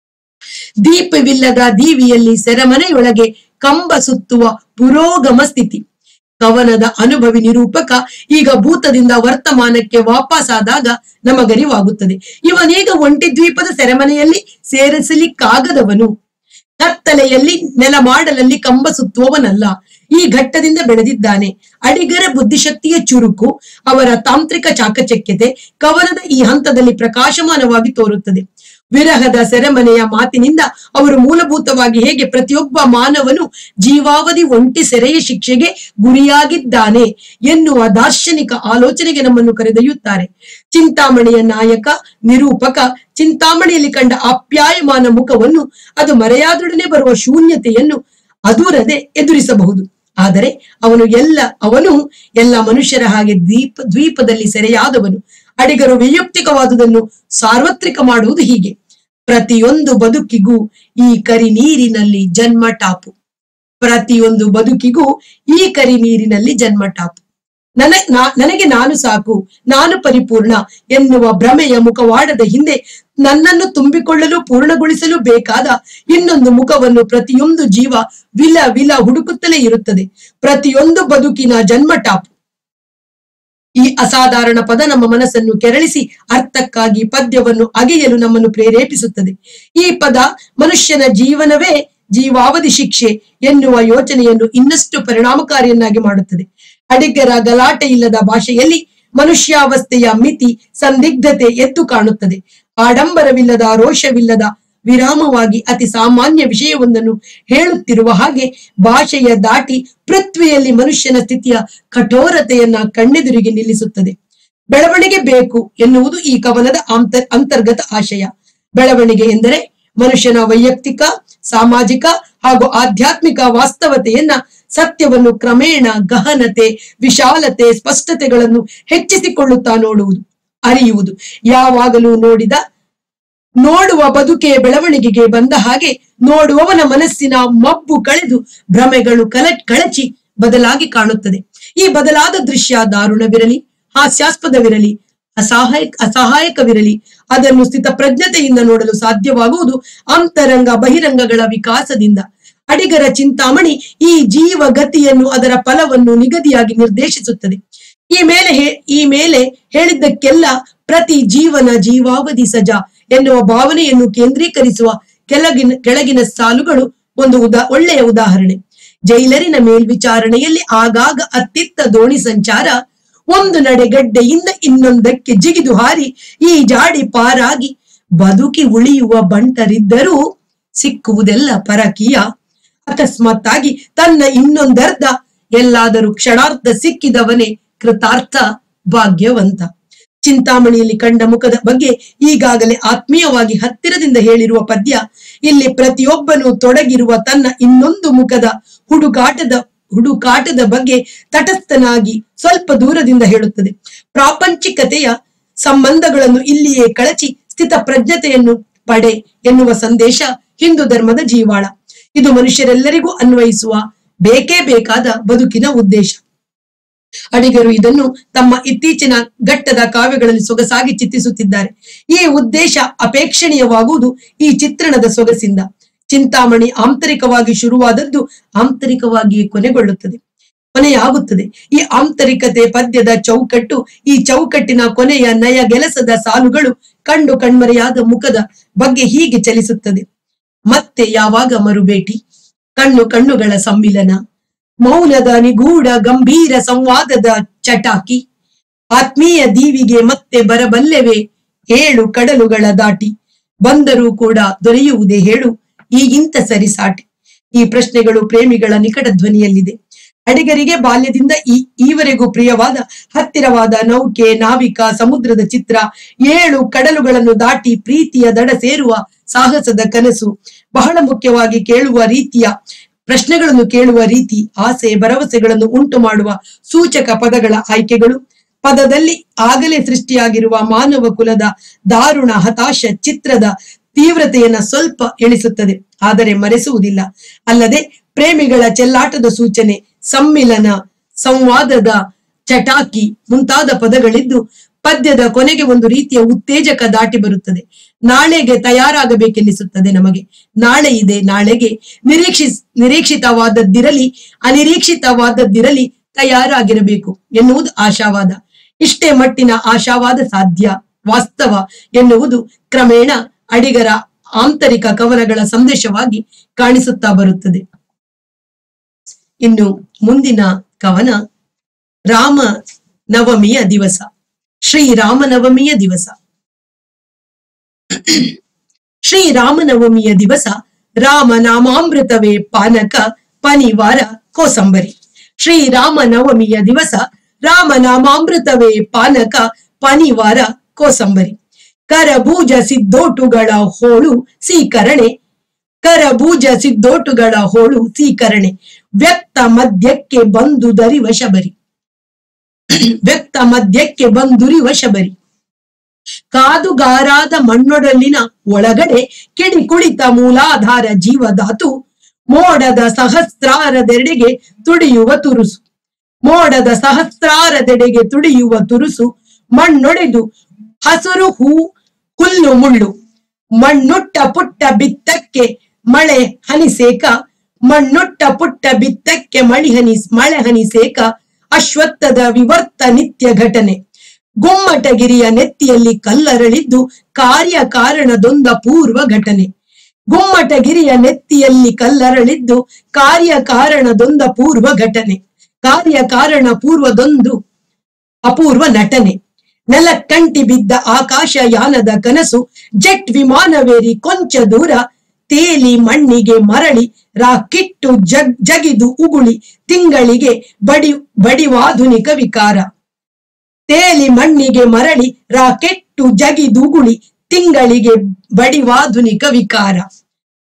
ದೀಪವಿಲ್ಲದ ದೀವಿಯಲ್ಲಿ ಸೆರೆಮನೆಯೊಳಗೆ ಕಂಬ ಸುತ್ತುವ ಪುರೋಗಮ ಸ್ಥಿತಿ ಕವನದ ಅನುಭವಿ ನಿರೂಪಕ ಈಗ ಭೂತದಿಂದ ವರ್ತಮಾನಕ್ಕೆ ವಾಪಸ್ಸಾದಾಗ ನಮಗರಿವಾಗುತ್ತದೆ ಇವನೀಗ ಒಂಟಿ ದ್ವೀಪದ ಸೆರೆಮನೆಯಲ್ಲಿ ಸೇರಿಸಲಿಕ್ಕಾಗದವನು ಕತ್ತಲೆಯಲ್ಲಿ ನೆಲಮಾಡಲಲ್ಲಿ ಕಂಬ ಸುತ್ತುವವನಲ್ಲ ಈ ಘಟ್ಟದಿಂದ ಬೆಳೆದಿದ್ದಾನೆ ಅಡಿಗರ ಬುದ್ಧಿಶಕ್ತಿಯ ಚುರುಕು ಅವರ ತಾಂತ್ರಿಕ ಚಾಕಚಕ್ಯತೆ ಕವನದ ಈ ಹಂತದಲ್ಲಿ ಪ್ರಕಾಶಮಾನವಾಗಿ ತೋರುತ್ತದೆ ವಿರಹದ ಸೆರೆಮನೆಯ ಮಾತಿನಿಂದ ಅವರು ಮೂಲಭೂತವಾಗಿ ಹೇಗೆ ಪ್ರತಿಯೊಬ್ಬ ಮಾನವನು ಜೀವಾವಧಿ ಒಂಟಿ ಸೆರೆಯ ಶಿಕ್ಷೆಗೆ ಗುರಿಯಾಗಿದ್ದಾನೆ ಎನ್ನುವ ದಾರ್ಶನಿಕ ಆಲೋಚನೆಗೆ ನಮ್ಮನ್ನು ಕರೆದೊಯ್ಯುತ್ತಾರೆ ಚಿಂತಾಮಣಿಯ ನಾಯಕ ನಿರೂಪಕ ಚಿಂತಾಮಣಿಯಲ್ಲಿ ಕಂಡ ಆಪ್ಯಾಯಮಾನ ಮುಖವನ್ನು ಅದು ಮರೆಯಾದೊಡನೆ ಬರುವ ಶೂನ್ಯತೆಯನ್ನು ಅದೂರದೆ ಎದುರಿಸಬಹುದು ಆದರೆ ಅವನು ಎಲ್ಲ ಅವನು ಎಲ್ಲ ಮನುಷ್ಯರ ಹಾಗೆ ದ್ವೀಪ ದ್ವೀಪದಲ್ಲಿ ಸೆರೆಯಾದವನು ಅಡಿಗರು ವೈಯಕ್ತಿಕವಾದುದನ್ನು ಸಾರ್ವತ್ರಿಕ ಮಾಡುವುದು ಹೀಗೆ ಪ್ರತಿಯೊಂದು ಬದುಕಿಗೂ ಈ ಕರಿ ನೀರಿನಲ್ಲಿ ಜನ್ಮ ಟಾಪು ಪ್ರತಿಯೊಂದು ಬದುಕಿಗೂ ಈ ಕರಿ ನೀರಿನಲ್ಲಿ ಜನ್ಮ ಟಾಪು ನನ ನಾ- ನನಗೆ ನಾನು ಸಾಕು ನಾನು ಪರಿಪೂರ್ಣ ಎನ್ನುವ ಭ್ರಮೆಯ ಮುಖವಾಡದ ಹಿಂದೆ ನನ್ನನ್ನು ತುಂಬಿಕೊಳ್ಳಲು ಪೂರ್ಣಗೊಳಿಸಲು ಬೇಕಾದ ಇನ್ನೊಂದು ಮುಖವನ್ನು ಪ್ರತಿಯೊಂದು ಜೀವ ವಿಲ ವಿಲ ಹುಡುಕುತ್ತಲೇ ಇರುತ್ತದೆ ಪ್ರತಿಯೊಂದು ಬದುಕಿನ ಜನ್ಮ ಟಾಪು ಈ ಅಸಾಧಾರಣ ಪದ ನಮ್ಮ ಮನಸ್ಸನ್ನು ಕೆರಳಿಸಿ ಅರ್ಥಕ್ಕಾಗಿ ಪದ್ಯವನ್ನು ಅಗೆಯಲು ನಮ್ಮನ್ನು ಪ್ರೇರೇಪಿಸುತ್ತದೆ ಈ ಪದ ಮನುಷ್ಯನ ಜೀವನವೇ ಜೀವಾವಧಿ ಶಿಕ್ಷೆ ಎನ್ನುವ ಯೋಚನೆಯನ್ನು ಇನ್ನಷ್ಟು ಪರಿಣಾಮಕಾರಿಯನ್ನಾಗಿ ಮಾಡುತ್ತದೆ ಅಡಿಗರ ಗಲಾಟೆ ಇಲ್ಲದ ಭಾಷೆಯಲ್ಲಿ ಮನುಷ್ಯಾವಸ್ಥೆಯ ಮಿತಿ ಸಂದಿಗ್ಧತೆ ಎದ್ದು ಕಾಣುತ್ತದೆ ಆಡಂಬರವಿಲ್ಲದ ರೋಷವಿಲ್ಲದ ವಿರಾಮವಾಗಿ ಅತಿ ಸಾಮಾನ್ಯ ವಿಷಯವೊಂದನ್ನು ಹೇಳುತ್ತಿರುವ ಹಾಗೆ ಭಾಷೆಯ ದಾಟಿ ಪೃಥ್ವಿಯಲ್ಲಿ ಮನುಷ್ಯನ ಸ್ಥಿತಿಯ ಕಠೋರತೆಯನ್ನ ಕಣ್ಣೆದುರಿಗೆ ನಿಲ್ಲಿಸುತ್ತದೆ ಬೆಳವಣಿಗೆ ಬೇಕು ಎನ್ನುವುದು ಈ ಕವನದ ಆಂತ- ಅಂತರ್ಗತ ಆಶಯ ಬೆಳವಣಿಗೆ ಎಂದರೆ ಮನುಷ್ಯನ ವೈಯಕ್ತಿಕ ಸಾಮಾಜಿಕ ಹಾಗೂ ಆಧ್ಯಾತ್ಮಿಕ ವಾಸ್ತವತೆಯನ್ನ ಸತ್ಯವನ್ನು ಕ್ರಮೇಣ ಗಹನತೆ ವಿಶಾಲತೆ ಸ್ಪಷ್ಟತೆಗಳನ್ನು ಹೆಚ್ಚಿಸಿಕೊಳ್ಳುತ್ತಾ ನೋಡುವುದು ಅರಿಯುವುದು ಯಾವಾಗಲೂ ನೋಡಿದ ನೋಡುವ ಬದುಕೆ ಬೆಳವಣಿಗೆಗೆ ಬಂದ ಹಾಗೆ ನೋಡುವವನ ಮನಸ್ಸಿನ ಮಬ್ಬು ಕಳೆದು ಭ್ರಮೆಗಳು ಕಲ ಕಳಚಿ ಬದಲಾಗಿ ಕಾಣುತ್ತದೆ ಈ ಬದಲಾದ ದೃಶ್ಯ ದಾರುಣವಿರಲಿ ಹಾಸ್ಯಾಸ್ಪದವಿರಲಿ ಅಸಹಾಯಕ ಅಸಹಾಯಕವಿರಲಿ ಅದನ್ನು ಸ್ಥಿತಪ್ರಜ್ಞತೆಯಿಂದ ನೋಡಲು ಸಾಧ್ಯವಾಗುವುದು ಅಂತರಂಗ ಬಹಿರಂಗಗಳ ವಿಕಾಸದಿಂದ ಅಡಿಗರ ಚಿಂತಾಮಣಿ ಈ ಜೀವ ಗತಿಯನ್ನು ಅದರ ಫಲವನ್ನು ನಿಗದಿಯಾಗಿ ನಿರ್ದೇಶಿಸುತ್ತದೆ ಈ ಮೇಲೆ ಹೇ- ಈ ಮೇಲೆ ಹೇಳಿದ್ದಕ್ಕೆಲ್ಲ ಪ್ರತಿ ಜೀವನ ಜೀವಾವಧಿ ಸಜ ಎನ್ನುವ ಭಾವನೆಯನ್ನು ಕೇಂದ್ರೀಕರಿಸುವ ಕೆಳಗಿನ ಕೆಳಗಿನ ಸಾಲುಗಳು ಒಂದು ಉದಾ ಒಳ್ಳೆಯ ಉದಾಹರಣೆ ಜೈಲರಿನ ಮೇಲ್ವಿಚಾರಣೆಯಲ್ಲಿ ಆಗಾಗ ಅತ್ತಿತ್ತ ದೋಣಿ ಸಂಚಾರ ಒಂದು ನಡೆಗಡ್ಡೆಯಿಂದ ಇನ್ನೊಂದಕ್ಕೆ ಜಿಗಿದು ಹಾರಿ ಈ ಜಾಡಿ ಪಾರಾಗಿ ಬದುಕಿ ಉಳಿಯುವ ಬಂಟರಿದ್ದರೂ ಸಿಕ್ಕುವುದೆಲ್ಲ ಪರಕೀಯ ಅಕಸ್ಮಾತ್ತಾಗಿ ತನ್ನ ಇನ್ನೊಂದರ್ಧ ಎಲ್ಲಾದರೂ ಕ್ಷಣಾರ್ಧ ಸಿಕ್ಕಿದವನೇ ಕೃತಾರ್ಥ ಭಾಗ್ಯವಂತ ಚಿಂತಾಮಣಿಯಲ್ಲಿ ಕಂಡ ಮುಖದ ಬಗ್ಗೆ ಈಗಾಗಲೇ ಆತ್ಮೀಯವಾಗಿ ಹತ್ತಿರದಿಂದ ಹೇಳಿರುವ ಪದ್ಯ ಇಲ್ಲಿ ಪ್ರತಿಯೊಬ್ಬನು ತೊಡಗಿರುವ ತನ್ನ ಇನ್ನೊಂದು ಮುಖದ ಹುಡುಕಾಟದ ಹುಡುಕಾಟದ ಬಗ್ಗೆ ತಟಸ್ಥನಾಗಿ ಸ್ವಲ್ಪ ದೂರದಿಂದ ಹೇಳುತ್ತದೆ ಪ್ರಾಪಂಚಿಕತೆಯ ಸಂಬಂಧಗಳನ್ನು ಇಲ್ಲಿಯೇ ಕಳಚಿ ಸ್ಥಿತ ಪ್ರಜ್ಞತೆಯನ್ನು ಪಡೆ ಎನ್ನುವ ಸಂದೇಶ ಹಿಂದೂ ಧರ್ಮದ ಜೀವಾಳ ಇದು ಮನುಷ್ಯರೆಲ್ಲರಿಗೂ ಅನ್ವಯಿಸುವ ಬೇಕೇ ಬೇಕಾದ ಬದುಕಿನ ಉದ್ದೇಶ ಅಡಿಗರು ಇದನ್ನು ತಮ್ಮ ಇತ್ತೀಚಿನ ಘಟ್ಟದ ಕಾವ್ಯಗಳಲ್ಲಿ ಸೊಗಸಾಗಿ ಚಿತ್ರಿಸುತ್ತಿದ್ದಾರೆ ಈ ಉದ್ದೇಶ ಅಪೇಕ್ಷಣೀಯವಾಗುವುದು ಈ ಚಿತ್ರಣದ ಸೊಗಸಿಂದ ಚಿಂತಾಮಣಿ ಆಂತರಿಕವಾಗಿ ಶುರುವಾದದ್ದು ಆಂತರಿಕವಾಗಿಯೇ ಕೊನೆಗೊಳ್ಳುತ್ತದೆ ಕೊನೆಯಾಗುತ್ತದೆ ಈ ಆಂತರಿಕತೆ ಪದ್ಯದ ಚೌಕಟ್ಟು ಈ ಚೌಕಟ್ಟಿನ ಕೊನೆಯ ನಯ ಗೆಲಸದ ಸಾಲುಗಳು ಕಂಡು ಕಣ್ಮರೆಯಾದ ಮುಖದ ಬಗ್ಗೆ ಹೀಗೆ ಚಲಿಸುತ್ತದೆ ಮತ್ತೆ ಯಾವಾಗ ಮರುಬೇಟಿ ಕಣ್ಣು ಕಣ್ಣುಗಳ ಸಮ್ಮಿಲನ ಮೌನದ ನಿಗೂಢ ಗಂಭೀರ ಸಂವಾದದ ಚಟಾಕಿ ಆತ್ಮೀಯ ದೀವಿಗೆ ಮತ್ತೆ ಬರಬಲ್ಲೆವೆ ಏಳು ಕಡಲುಗಳ ದಾಟಿ ಬಂದರೂ ಕೂಡ ದೊರೆಯುವುದೇ ಹೇಳು ಈಗಿಂತ ಸರಿಸಾಟಿ ಈ ಪ್ರಶ್ನೆಗಳು ಪ್ರೇಮಿಗಳ ನಿಕಟ ಧ್ವನಿಯಲ್ಲಿದೆ ಅಡಿಗರಿಗೆ ಬಾಲ್ಯದಿಂದ ಈ ಈವರೆಗೂ ಪ್ರಿಯವಾದ ಹತ್ತಿರವಾದ ನೌಕೆ ನಾವಿಕ ಸಮುದ್ರದ ಚಿತ್ರ ಏಳು ಕಡಲುಗಳನ್ನು ದಾಟಿ ಪ್ರೀತಿಯ ದಡ ಸೇರುವ ಸಾಹಸದ ಕನಸು ಬಹಳ ಮುಖ್ಯವಾಗಿ ಕೇಳುವ ರೀತಿಯ ಪ್ರಶ್ನೆಗಳನ್ನು ಕೇಳುವ ರೀತಿ ಆಸೆ ಭರವಸೆಗಳನ್ನು ಉಂಟು ಮಾಡುವ ಸೂಚಕ ಪದಗಳ ಆಯ್ಕೆಗಳು ಪದದಲ್ಲಿ ಆಗಲೇ ಸೃಷ್ಟಿಯಾಗಿರುವ ಮಾನವ ಕುಲದ ದಾರುಣ ಹತಾಶ ಚಿತ್ರದ ತೀವ್ರತೆಯನ್ನ ಸ್ವಲ್ಪ ಇಳಿಸುತ್ತದೆ ಆದರೆ ಮರೆಸುವುದಿಲ್ಲ ಅಲ್ಲದೆ ಪ್ರೇಮಿಗಳ ಚೆಲ್ಲಾಟದ ಸೂಚನೆ ಸಮ್ಮಿಲನ ಸಂವಾದದ ಚಟಾಕಿ ಮುಂತಾದ ಪದಗಳಿದ್ದು ಪದ್ಯದ ಕೊನೆಗೆ ಒಂದು ರೀತಿಯ ಉತ್ತೇಜಕ ದಾಟಿ ಬರುತ್ತದೆ ನಾಳೆಗೆ ತಯಾರಾಗಬೇಕೆನ್ನಿಸುತ್ತದೆ ನಮಗೆ ನಾಳೆ ಇದೆ ನಾಳೆಗೆ ನಿರೀಕ್ಷಿಸ್ ನಿರೀಕ್ಷಿತವಾದದ್ದಿರಲಿ ಅನಿರೀಕ್ಷಿತವಾದದ್ದಿರಲಿ ತಯಾರಾಗಿರಬೇಕು ಎನ್ನುವುದು ಆಶಾವಾದ ಇಷ್ಟೇ ಮಟ್ಟಿನ ಆಶಾವಾದ ಸಾಧ್ಯ ವಾಸ್ತವ ಎನ್ನುವುದು ಕ್ರಮೇಣ ಅಡಿಗರ ಆಂತರಿಕ ಕವನಗಳ ಸಂದೇಶವಾಗಿ ಕಾಣಿಸುತ್ತಾ ಬರುತ್ತದೆ ಇನ್ನು ಮುಂದಿನ ಕವನ ರಾಮ ನವಮಿಯ ದಿವಸ ಶ್ರೀರಾಮನವಮಿಯ ದಿವಸ ಶ್ರೀರಾಮನವಮಿಯ ದಿವಸ ರಾಮನಾಮಾಮೃತವೇ ಪಾನಕ ಪನಿವಾರ ಕೋಸಂಬರಿ ಶ್ರೀರಾಮನವಮಿಯ ದಿವಸ ರಾಮನಾಮಾಮೃತವೇ ಪಾನಕ ಪನಿವಾರ ಕೋಸಂಬರಿ ಕರಬೂಜ ಸಿದ್ದೋಟುಗಳ ಹೋಳು ಸೀಕರಣೆ ಕರಬೂಜ ಸಿದ್ದೋಟುಗಳ ಹೋಳು ಸೀಕರಣೆ ವ್ಯಕ್ತ ಮಧ್ಯಕ್ಕೆ ಬಂದು ದರಿವ ಶಬರಿ ವ್ಯಕ್ತ ಮಧ್ಯಕ್ಕೆ ಬಂದುರಿವ ಶಬರಿ ಕಾದುಗಾರಾದ ಮಣ್ಣೊಡಲಿನ ಒಳಗಡೆ ಕೆಡಿ ಕುಳಿತ ಮೂಲಾಧಾರ ಜೀವಧಾತು ಮೋಡದ ಸಹಸ್ರಾರದೆಡೆಗೆ ತುಡಿಯುವ ತುರುಸು ಮೋಡದ ಸಹಸ್ರಾರದೆಡೆಗೆ ತುಡಿಯುವ ತುರುಸು ಮಣ್ಣೊಡೆದು ಹಸುರು ಹೂ ಹುಲ್ಲು ಮುಳ್ಳು ಮಣ್ಣುಟ್ಟ ಪುಟ್ಟ ಬಿತ್ತಕ್ಕೆ ಮಳೆ ಹನಿಸೇಕ ಮಣ್ಣುಟ್ಟ ಪುಟ್ಟ ಬಿತ್ತಕ್ಕೆ ಮಳಿ ಹನಿ ಮಳೆ ಹನಿಸೇಕ ಅಶ್ವತ್ಥದ ವಿವರ್ತ ನಿತ್ಯ ಘಟನೆ ಗುಮ್ಮಟಗಿರಿಯ ನೆತ್ತಿಯಲ್ಲಿ ಕಲ್ಲರಳಿದ್ದು ಕಾರ್ಯ ಕಾರಣದೊಂದ ಪೂರ್ವ ಘಟನೆ ಗುಮ್ಮಟಗಿರಿಯ ನೆತ್ತಿಯಲ್ಲಿ ಕಲ್ಲರಳಿದ್ದು ಕಾರ್ಯ ಕಾರಣದೊಂದ ಪೂರ್ವ ಘಟನೆ ಕಾರ್ಯ ಕಾರಣ ಪೂರ್ವದೊಂದು ಅಪೂರ್ವ ನಟನೆ ನೆಲಕ್ಕಂಟಿ ಬಿದ್ದ ಆಕಾಶ ಯಾನದ ಕನಸು ಜೆಟ್ ವಿಮಾನವೇರಿ ಕೊಂಚ ದೂರ ತೇಲಿ ಮಣ್ಣಿಗೆ ಮರಳಿ ರಾಕಿಟ್ಟು ಜಗ್ ಜಗಿದು ಉಗುಳಿ ತಿಂಗಳಿಗೆ ಬಡಿ ಬಡಿವಾಧುನಿಕ ವಿಕಾರ ತೇಲಿ ಮಣ್ಣಿಗೆ ಮರಳಿ ರಾಕೆಟ್ಟು ಜಗಿದುಗುಳಿ ತಿಂಗಳಿಗೆ ಬಡಿವಾಧುನಿಕ ವಿಕಾರ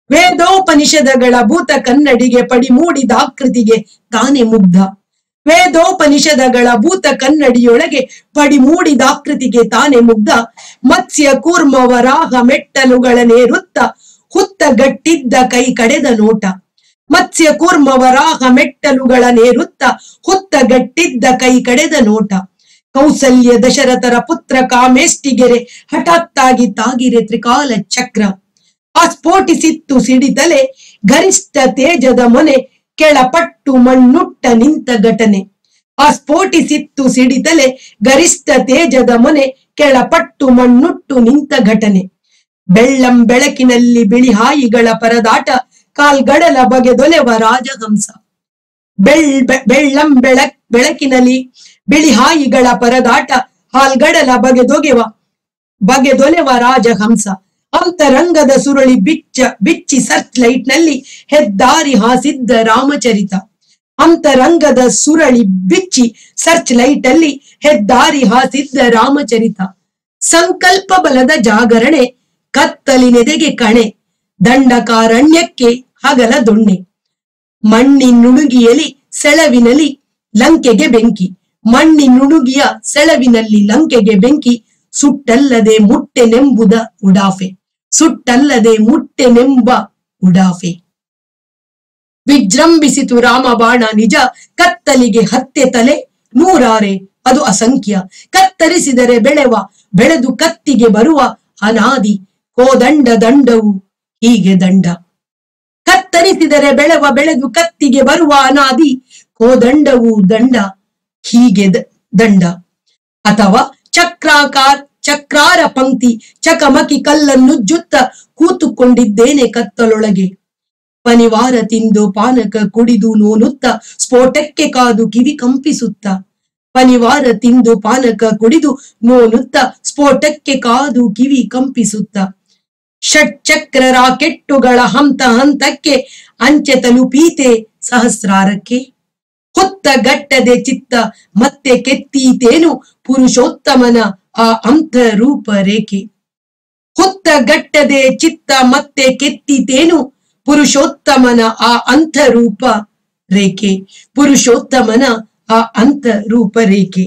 ವೇದೋಪನಿಷದಗಳ ಭೂತ ಕನ್ನಡಿಗೆ ಪಡಿ ಮೂಡಿದ ಆಕೃತಿಗೆ ತಾನೇ ಮುಗ್ಧ ವೇದೋಪನಿಷದಗಳ ಭೂತ ಕನ್ನಡಿಯೊಳಗೆ ಪಡಿ ಮೂಡಿದ ಆಕೃತಿಗೆ ತಾನೇ ಮುಗ್ಧ ಮತ್ಸ್ಯ ಕೂರ್ಮ ವರಾಹ ಮೆಟ್ಟಲುಗಳನ್ನೇರುತ್ತ ಹುತ್ತ ಗಟ್ಟಿದ್ದ ಕೈ ಕಡೆದ ನೋಟ ಮತ್ಸ್ಯ ಕೂರ್ಮ ವರಾಹ ಮೆಟ್ಟಲುಗಳನ್ನೇರುತ್ತ ಹುತ್ತ ಗಟ್ಟಿದ್ದ ಕೈ ಕಡೆದ ನೋಟ ಕೌಸಲ್ಯ ದಶರಥರ ಪುತ್ರ ಕಾಮೇಷ್ಟಿಗೆರೆ ಹಠಾತ್ತಾಗಿ ತಾಗಿರೆ ತ್ರಿಕಾಲ ಚಕ್ರ ಆ ಸ್ಫೋಟಿಸಿತ್ತು ಸಿಡಿತಲೆ ಗರಿಷ್ಠ ತೇಜದ ಮೊನೆ ಕೆಳಪಟ್ಟು ಮಣ್ಣುಟ್ಟ ನಿಂತ ಘಟನೆ ಆ ಸ್ಫೋಟಿಸಿತ್ತು ಸಿಡಿತಲೆ ಗರಿಷ್ಠ ತೇಜದ ಮೊನೆ ಕೆಳಪಟ್ಟು ಮಣ್ಣುಟ್ಟು ನಿಂತ ಘಟನೆ ಬೆಳ್ಳಂ ಬೆಳಕಿನಲ್ಲಿ ಬಿಳಿ ಹಾಯಿಗಳ ಪರದಾಟ ಕಾಲ್ಗಡಲ ಬಗೆದೊಲೆವ ರಾಜಹಂಸ ಬೆಳ್ ಬೆ- ಬೆಳ್ಳಂ ಬೆಳಕ್ ಬೆಳಕಿನಲ್ಲಿ ಬಿಳಿ ಹಾಯಿಗಳ ಪರದಾಟ ಹಾಲ್ಗಡಲ ಬಗೆದೊಗೆವ ಬಗೆದೊಲೆವ ರಾಜಹಂಸ ಅಂತರಂಗದ ಸುರುಳಿ ಬಿಚ್ಚ ಬಿಚ್ಚಿ ಸರ್ಚ್ ಲೈಟ್ ನಲ್ಲಿ ಹೆದ್ದಾರಿ ಹಾಸಿದ್ದ ರಾಮಚರಿತ ಅಂತರಂಗದ ಸುರಳಿ ಬಿಚ್ಚಿ ಸರ್ಚ್ ಲೈಟ್ ಅಲ್ಲಿ ಹೆದ್ದಾರಿ ಹಾಸಿದ್ದ ರಾಮಚರಿತ ಸಂಕಲ್ಪ ಬಲದ ಜಾಗರಣೆ ಕತ್ತಲಿನೆದೆಗೆ ಕಣೆ ದಂಡಕಾರಣ್ಯಕ್ಕೆ ಹಗಲ ದೊಣ್ಣೆ ಮಣ್ಣಿನುಣುಗಿಯಲಿ ಸೆಳವಿನಲ್ಲಿ ಲಂಕೆಗೆ ಬೆಂಕಿ ಮಣ್ಣಿನುಣುಗಿಯ ಸೆಳವಿನಲ್ಲಿ ಲಂಕೆಗೆ ಬೆಂಕಿ ಸುಟ್ಟಲ್ಲದೆ ಮುಟ್ಟೆನೆಂಬುದ ಉಡಾಫೆ ಸುಟ್ಟಲ್ಲದೆ ಮುಟ್ಟೆನೆಂಬ ಉಡಾಫೆ ವಿಜೃಂಭಿಸಿತು ರಾಮಬಾಣ ನಿಜ ಕತ್ತಲಿಗೆ ಹತ್ತೆ ತಲೆ ನೂರಾರೆ ಅದು ಅಸಂಖ್ಯ ಕತ್ತರಿಸಿದರೆ ಬೆಳೆವ ಬೆಳೆದು ಕತ್ತಿಗೆ ಬರುವ ಅನಾದಿ ಕೋದಂಡ ದಂಡವು ಹೀಗೆ ದಂಡ ಕತ್ತರಿಸಿದರೆ ಬೆಳೆವ ಬೆಳೆದು ಕತ್ತಿಗೆ ಬರುವ ಅನಾದಿ ಕೋದಂಡವು ದಂಡ ಹೀಗೆ ದ- ದಂಡ ಅಥವಾ ಚಕ್ರಾಕಾರ ಚಕ್ರಾರ ಪಂಕ್ತಿ ಚಕಮಕಿ ಕಲ್ಲನ್ನು ಜುತ್ತ ಕೂತುಕೊಂಡಿದ್ದೇನೆ ಕತ್ತಲೊಳಗೆ ಪನಿವಾರ ತಿಂದು ಪಾನಕ ಕುಡಿದು ನೋನುತ್ತ ಸ್ಫೋಟಕ್ಕೆ ಕಾದು ಕಿವಿ ಕಂಪಿಸುತ್ತ ಪನಿವಾರ ತಿಂದು ಪಾನಕ ಕುಡಿದು ನೋನುತ್ತ ಸ್ಫೋಟಕ್ಕೆ ಕಾದು ಕಿವಿ ಕಂಪಿಸುತ್ತ ಷಟ್ಚಕ್ರ ರಾಕೆಟ್ಟುಗಳ ಹಂತ ಹಂತಕ್ಕೆ ಅಂಚೆ ತಲುಪೀತೆ ಸಹಸ್ರಾರಕ್ಕೆ ಹೊತ್ತ ಗಟ್ಟದೆ ಚಿತ್ತ ಮತ್ತೆ ಕೆತ್ತೀತೇನು ಪುರುಷೋತ್ತಮನ ಆ ಅಂಥ ರೂಪ ರೇಖೆ ಹೊತ್ತ ಗಟ್ಟದೆ ಚಿತ್ತ ಮತ್ತೆ ಕೆತ್ತಿತೇನು ಪುರುಷೋತ್ತಮನ ಆ ಅಂಥ ರೂಪ ರೇಖೆ ಪುರುಷೋತ್ತಮನ ಆ ಅಂಥ ರೂಪ ರೇಖೆ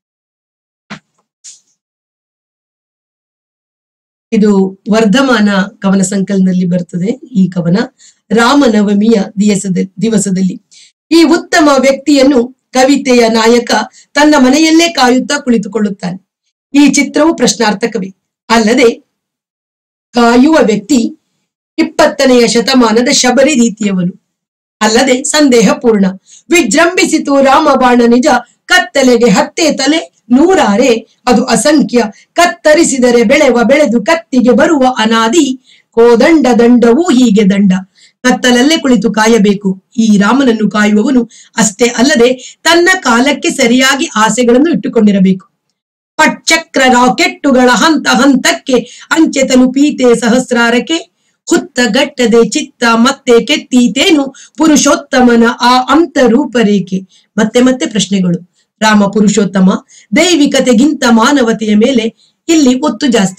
ಇದು ವರ್ಧಮಾನ ಕವನ ಸಂಕಲನದಲ್ಲಿ ಬರ್ತದೆ ಈ ಕವನ ರಾಮನವಮಿಯ ದಿವಸದ ದಿವಸದಲ್ಲಿ ಈ ಉತ್ತಮ ವ್ಯಕ್ತಿಯನ್ನು ಕವಿತೆಯ ನಾಯಕ ತನ್ನ ಮನೆಯಲ್ಲೇ ಕಾಯುತ್ತಾ ಕುಳಿತುಕೊಳ್ಳುತ್ತಾನೆ ಈ ಚಿತ್ರವು ಪ್ರಶ್ನಾರ್ಥಕವೇ ಅಲ್ಲದೆ ಕಾಯುವ ವ್ಯಕ್ತಿ ಇಪ್ಪತ್ತನೆಯ ಶತಮಾನದ ಶಬರಿ ರೀತಿಯವನು ಅಲ್ಲದೆ ಸಂದೇಹ ಪೂರ್ಣ ವಿಜೃಂಭಿಸಿತು ರಾಮಬಾಣ ನಿಜ ಕತ್ತಲೆಗೆ ಹತ್ತೆ ತಲೆ ನೂರಾರೆ ಅದು ಅಸಂಖ್ಯ ಕತ್ತರಿಸಿದರೆ ಬೆಳೆವ ಬೆಳೆದು ಕತ್ತಿಗೆ ಬರುವ ಅನಾದಿ ಕೋದಂಡ ದಂಡವೂ ಹೀಗೆ ದಂಡ ಕತ್ತಲಲ್ಲೇ ಕುಳಿತು ಕಾಯಬೇಕು ಈ ರಾಮನನ್ನು ಕಾಯುವವನು ಅಷ್ಟೇ ಅಲ್ಲದೆ ತನ್ನ ಕಾಲಕ್ಕೆ ಸರಿಯಾಗಿ ಆಸೆಗಳನ್ನು ಇಟ್ಟುಕೊಂಡಿರಬೇಕು ಪಟ್ಚಕ್ರ ರಾಕೆಟ್ಟುಗಳ ಹಂತ ಹಂತಕ್ಕೆ ಅಂಚೆ ತಲುಪೀತೆ ಸಹಸ್ರಾರಕ್ಕೆ ಹುತ್ತ ಗಟ್ಟದೆ ಚಿತ್ತ ಮತ್ತೆ ಕೆತ್ತೀತೇನು ಪುರುಷೋತ್ತಮನ ಆ ಅಂತ ರೂಪರೇಖೆ ಮತ್ತೆ ಮತ್ತೆ ಪ್ರಶ್ನೆಗಳು ರಾಮ ಪುರುಷೋತ್ತಮ ದೈವಿಕತೆಗಿಂತ ಮಾನವತೆಯ ಮೇಲೆ ಇಲ್ಲಿ ಒತ್ತು ಜಾಸ್ತಿ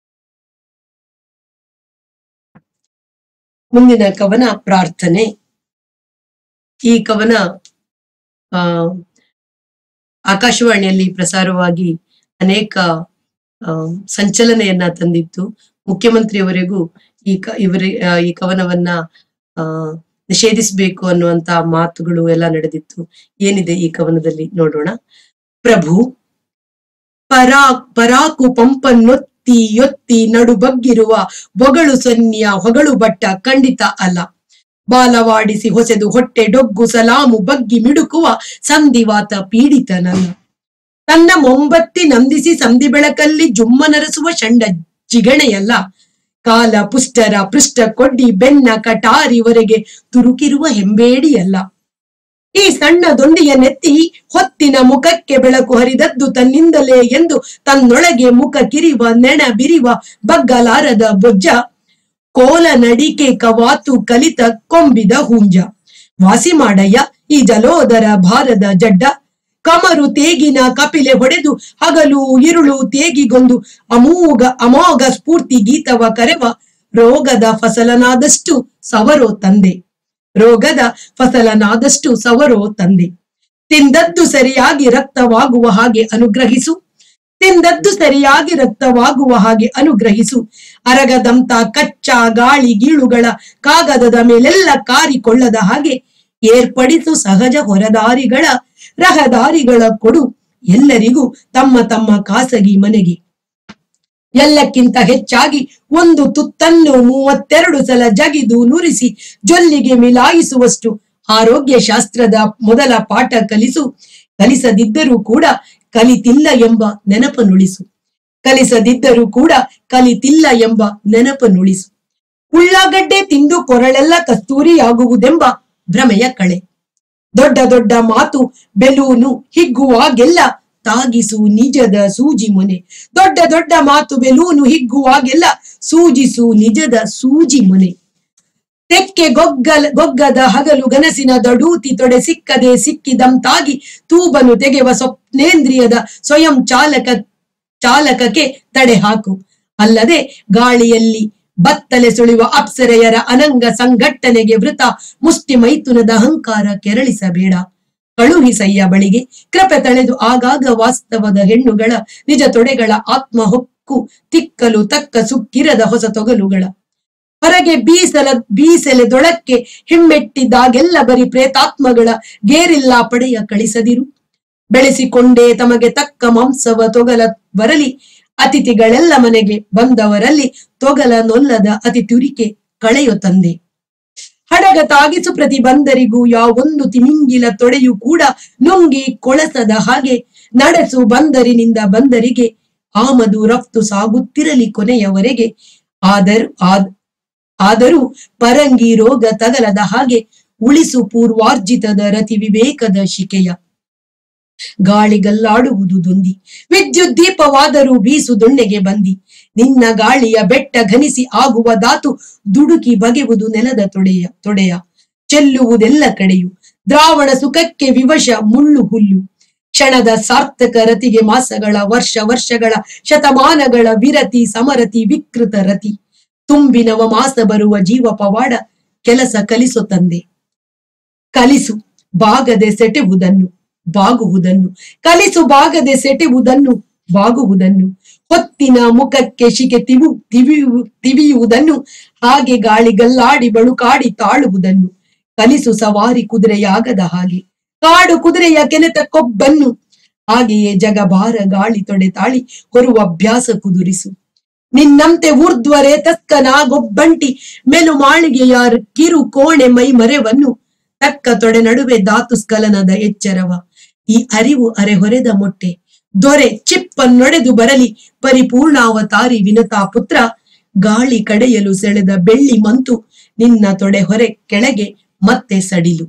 ಮುಂದಿನ ಕವನ ಪ್ರಾರ್ಥನೆ ಈ ಕವನ ಆ ಆಕಾಶವಾಣಿಯಲ್ಲಿ ಪ್ರಸಾರವಾಗಿ ಅನೇಕ ಆ, ಸಂಚಲನೆಯನ್ನ ತಂದಿತ್ತು ಮುಖ್ಯಮಂತ್ರಿಯವರೆಗೂ ಈ ಕ ಇವರ ಆ, ಈ ಕವನವನ್ನ ಆ ನಿಷೇಧಿಸಬೇಕು ಅನ್ನುವಂತ ಮಾತುಗಳು ಎಲ್ಲ ನಡೆದಿತ್ತು ಏನಿದೆ ಈ ಕವನದಲ್ಲಿ ನೋಡೋಣ ಪ್ರಭು ಪರಾ ಪರಾಕು ಪಂಪನ್ನೊತ್ತಿ ಯೊತ್ತಿ ನಡು ಬಗ್ಗಿರುವ ಬೊಗಳು ಸನ್ನಿಯ ಹೊಗಳು ಬಟ್ಟ ಖಂಡಿತ ಅಲ್ಲ ಬಾಲವಾಡಿಸಿ ಹೊಸೆದು ಹೊಟ್ಟೆ ಡೊಗ್ಗು ಸಲಾಮು ಬಗ್ಗಿ ಮಿಡುಕುವ ಸಂಧಿವಾತ ಪೀಡಿತನಲ್ಲ ತನ್ನ ಮೊಂಬತ್ತಿ ನಂದಿಸಿ ಸಂಧಿ ಬೆಳಕಲ್ಲಿ ಜುಮ್ಮನರಸುವ ಷಂಡ ಜಿಗಣೆಯಲ್ಲ ಕಾಲ ಪುಷ್ಟರ ಪೃಷ್ಠ ಕೊಡ್ಡಿ ಬೆನ್ನ ಕಟಾರಿವರೆಗೆ ತುರುಕಿರುವ ಹೆಂಬೇಡಿಯಲ್ಲ ಈ ಸಣ್ಣ ದೊಂಡಿಯ ನೆತ್ತಿ ಹೊತ್ತಿನ ಮುಖಕ್ಕೆ ಬೆಳಕು ಹರಿದದ್ದು ತನ್ನಿಂದಲೇ ಎಂದು ತನ್ನೊಳಗೆ ಮುಖ ಕಿರಿವ ನೆಣ ಬಿರಿವ ಬಗ್ಗಲಾರದ ಬೊಜ್ಜ ಕೋಲ ನಡಿಕೆ ಕವಾತು ಕಲಿತ ಕೊಂಬಿದ ಹುಂಜ ವಾಸಿ ಮಾಡಯ್ಯ ಈ ಜಲೋದರ ಭಾರದ ಜಡ್ಡ ಕಮರು ತೇಗಿನ ಕಪಿಲೆ ಹೊಡೆದು ಹಗಲು ಇರುಳು ತೇಗಿಗೊಂದು ಅಮೋಘ ಅಮೋಘ ಸ್ಫೂರ್ತಿ ಗೀತವ ಕರೆವ ರೋಗದ ಫಸಲನಾದಷ್ಟು ಸವರೋ ತಂದೆ ರೋಗದ ಫಸಲನಾದಷ್ಟು ಸವರೋ ತಂದೆ ತಿಂದದ್ದು ಸರಿಯಾಗಿ ರಕ್ತವಾಗುವ ಹಾಗೆ ಅನುಗ್ರಹಿಸು ತಿಂದದ್ದು ಸರಿಯಾಗಿ ರಕ್ತವಾಗುವ ಹಾಗೆ ಅನುಗ್ರಹಿಸು ಅರಗದಂತ ಕಚ್ಚಾ ಗಾಳಿ ಗೀಳುಗಳ ಕಾಗದದ ಮೇಲೆಲ್ಲ ಕಾರಿಕೊಳ್ಳದ ಹಾಗೆ ಏರ್ಪಡಿಸು ಸಹಜ ಹೊರದಾರಿಗಳ ರಹದಾರಿಗಳ ಕೊಡು ಎಲ್ಲರಿಗೂ ತಮ್ಮ ತಮ್ಮ ಖಾಸಗಿ ಮನೆಗೆ ಎಲ್ಲಕ್ಕಿಂತ ಹೆಚ್ಚಾಗಿ ಒಂದು ತುತ್ತನ್ನು ಮೂವತ್ತೆರಡು ಸಲ ಜಗಿದು ನುರಿಸಿ ಜೊಲ್ಲಿಗೆ ಮಿಲಾಯಿಸುವಷ್ಟು ಆರೋಗ್ಯ ಶಾಸ್ತ್ರದ ಮೊದಲ ಪಾಠ ಕಲಿಸು ಕಲಿಸದಿದ್ದರೂ ಕೂಡ ಕಲಿತಿಲ್ಲ ಎಂಬ ನೆನಪನುಳಿಸು ಕಲಿಸದಿದ್ದರೂ ಕೂಡ ಕಲಿತಿಲ್ಲ ಎಂಬ ನೆನಪನುಳಿಸು ಉಳ್ಳಾಗಡ್ಡೆ ತಿಂದು ಕೊರಳೆಲ್ಲ ಕಸ್ತೂರಿಯಾಗುವುದೆಂಬ ಭ್ರಮೆಯ ಕಳೆ ದೊಡ್ಡ ದೊಡ್ಡ ಮಾತು ಬೆಲೂನು ಹಿಗ್ಗುವಾಗೆಲ್ಲ ತಾಗಿಸು ನಿಜದ ಸೂಜಿ ಮೊನೆ ದೊಡ್ಡ ದೊಡ್ಡ ಮಾತು ಬೆಲೂನು ಹಿಗ್ಗುವಾಗೆಲ್ಲ ಸೂಜಿಸು ನಿಜದ ಸೂಜಿ ಮೊನೆ ತೆಕ್ಕೆ ಗೊಗ್ಗಲ ಗೊಗ್ಗದ ಹಗಲು ಗನಸಿನ ದಡೂತಿ ತೊಡೆ ಸಿಕ್ಕದೆ ಸಿಕ್ಕಿದಂತಾಗಿ ತೂಬನು ತೆಗೆವ ಸ್ವಪ್ನೇಂದ್ರಿಯದ ಸ್ವಯಂ ಚಾಲಕ ಚಾಲಕಕ್ಕೆ ತಡೆ ಹಾಕು ಅಲ್ಲದೆ ಗಾಳಿಯಲ್ಲಿ ಬತ್ತಲೆ ಸುಳಿವ ಅಪ್ಸರೆಯರ ಅನಂಗ ಸಂಘಟನೆಗೆ ವೃತ ಮುಷ್ಟಿ ಮೈಥುನದ ಅಹಂಕಾರ ಕೆರಳಿಸಬೇಡ ಕಳುಹಿಸಯ್ಯ ಬಳಿಗೆ ಕೃಪೆ ತಳೆದು ಆಗಾಗ ವಾಸ್ತವದ ಹೆಣ್ಣುಗಳ ನಿಜ ತೊಡೆಗಳ ಆತ್ಮ ಹೊಕ್ಕು ತಿಕ್ಕಲು ತಕ್ಕ ಸುಕ್ಕಿರದ ಹೊಸ ತೊಗಲುಗಳ ಹೊರಗೆ ಬೀಸಲ ಬೀಸೆಲೆದೊಳಕ್ಕೆ ಹಿಮ್ಮೆಟ್ಟಿದಾಗೆಲ್ಲ ಬರಿ ಪ್ರೇತಾತ್ಮಗಳ ಗೇರಿಲ್ಲ ಪಡೆಯ ಕಳಿಸದಿರು ಬೆಳೆಸಿಕೊಂಡೇ ತಮಗೆ ತಕ್ಕ ಮಾಂಸವ ತೊಗಲ ಬರಲಿ ಅತಿಥಿಗಳೆಲ್ಲ ಮನೆಗೆ ಬಂದವರಲ್ಲಿ ತೊಗಲ ನೊಲ್ಲದ ಅತಿ ತುರಿಕೆ ಕಳೆಯೋ ತಂದೆ ಹಡಗ ತಾಗಿಸು ಪ್ರತಿ ಬಂದರಿಗೂ ಯಾವೊಂದು ತಿಮಿಂಗಿಲ ತೊಡೆಯು ಕೂಡ ನುಂಗಿ ಕೊಳಸದ ಹಾಗೆ ನಡೆಸು ಬಂದರಿನಿಂದ ಬಂದರಿಗೆ ಆಮದು ರಫ್ತು ಸಾಗುತ್ತಿರಲಿ ಕೊನೆಯವರೆಗೆ ಆದರೂ ಆದ್ ಆದರೂ ಪರಂಗಿ ರೋಗ ತಗಲದ ಹಾಗೆ ಉಳಿಸು ಪೂರ್ವಾರ್ಜಿತದ ರತಿ ವಿವೇಕದ ಶಿಕೆಯ ಗಾಳಿಗಲ್ಲಾಡುವುದು ದೊಂದಿ ವಿದ್ಯುತ್ ದೀಪವಾದರೂ ಬೀಸು ದೊಣ್ಣೆಗೆ ಬಂದಿ ನಿನ್ನ ಗಾಳಿಯ ಬೆಟ್ಟ ಘನಿಸಿ ಆಗುವ ದಾತು ದುಡುಕಿ ಬಗೆವುದು ನೆಲದ ತೊಡೆಯ ತೊಡೆಯ ಚೆಲ್ಲುವುದೆಲ್ಲ ಕಡೆಯು ದ್ರಾವಣ ಸುಖಕ್ಕೆ ವಿವಶ ಮುಳ್ಳು ಹುಲ್ಲು ಕ್ಷಣದ ಸಾರ್ಥಕ ರತಿಗೆ ಮಾಸಗಳ ವರ್ಷ ವರ್ಷಗಳ ಶತಮಾನಗಳ ವಿರತಿ ಸಮರತಿ ವಿಕೃತ ರತಿ ತುಂಬಿನವ ಮಾಸ ಬರುವ ಜೀವ ಪವಾಡ ಕೆಲಸ ಕಲಿಸು ತಂದೆ ಕಲಿಸು ಬಾಗದೆ ಸೆಟೆವುದನ್ನು ಬಾಗುವುದನ್ನು ಕಲಿಸು ಬಾಗದೆ ಸೆಟೆವುದನ್ನು ಬಾಗುವುದನ್ನು ಹೊತ್ತಿನ ಮುಖಕ್ಕೆ ಶಿಕೆ ತಿವು ತಿವಿಯು ತಿವಿಯುವುದನ್ನು ಹಾಗೆ ಗಾಳಿಗಲ್ಲಾಡಿ ಬಳುಕಾಡಿ ತಾಳುವುದನ್ನು ಕಲಿಸು ಸವಾರಿ ಕುದುರೆಯಾಗದ ಹಾಗೆ ಕಾಡು ಕುದುರೆಯ ಕೆನೆತ ಕೊಬ್ಬನ್ನು ಹಾಗೆಯೇ ಜಗಭಾರ ಗಾಳಿ ತೊಡೆ ತಾಳಿ ಹೊರುವ ಅಭ್ಯಾಸ ಕುದುರಿಸು ನಿನ್ನಂತೆ ಊರ್ಧ್ವರೆ ತಸ್ಕನ ಗೊಬ್ಬಂಟಿ ಮೆಲು ಮಾಳಿಗೆಯ ಕಿರು ಕೋಣೆ ಮೈ ಮರೆವನ್ನು ತಕ್ಕ ತೊಡೆ ನಡುವೆ ಧಾತು ಸ್ಖಲನದ ಎಚ್ಚರವ ಈ ಅರಿವು ಅರೆಹೊರೆದ ಮೊಟ್ಟೆ ದೊರೆ ಚಿಪ್ಪನ್ನೊಡೆದು ಬರಲಿ ಪರಿಪೂರ್ಣಾವತಾರಿ ವಿನತಾ ಪುತ್ರ ಗಾಳಿ ಕಡೆಯಲು ಸೆಳೆದ ಬೆಳ್ಳಿ ಮಂತು ನಿನ್ನ ತೊಡೆ ಹೊರೆ ಕೆಳಗೆ ಮತ್ತೆ ಸಡಿಲು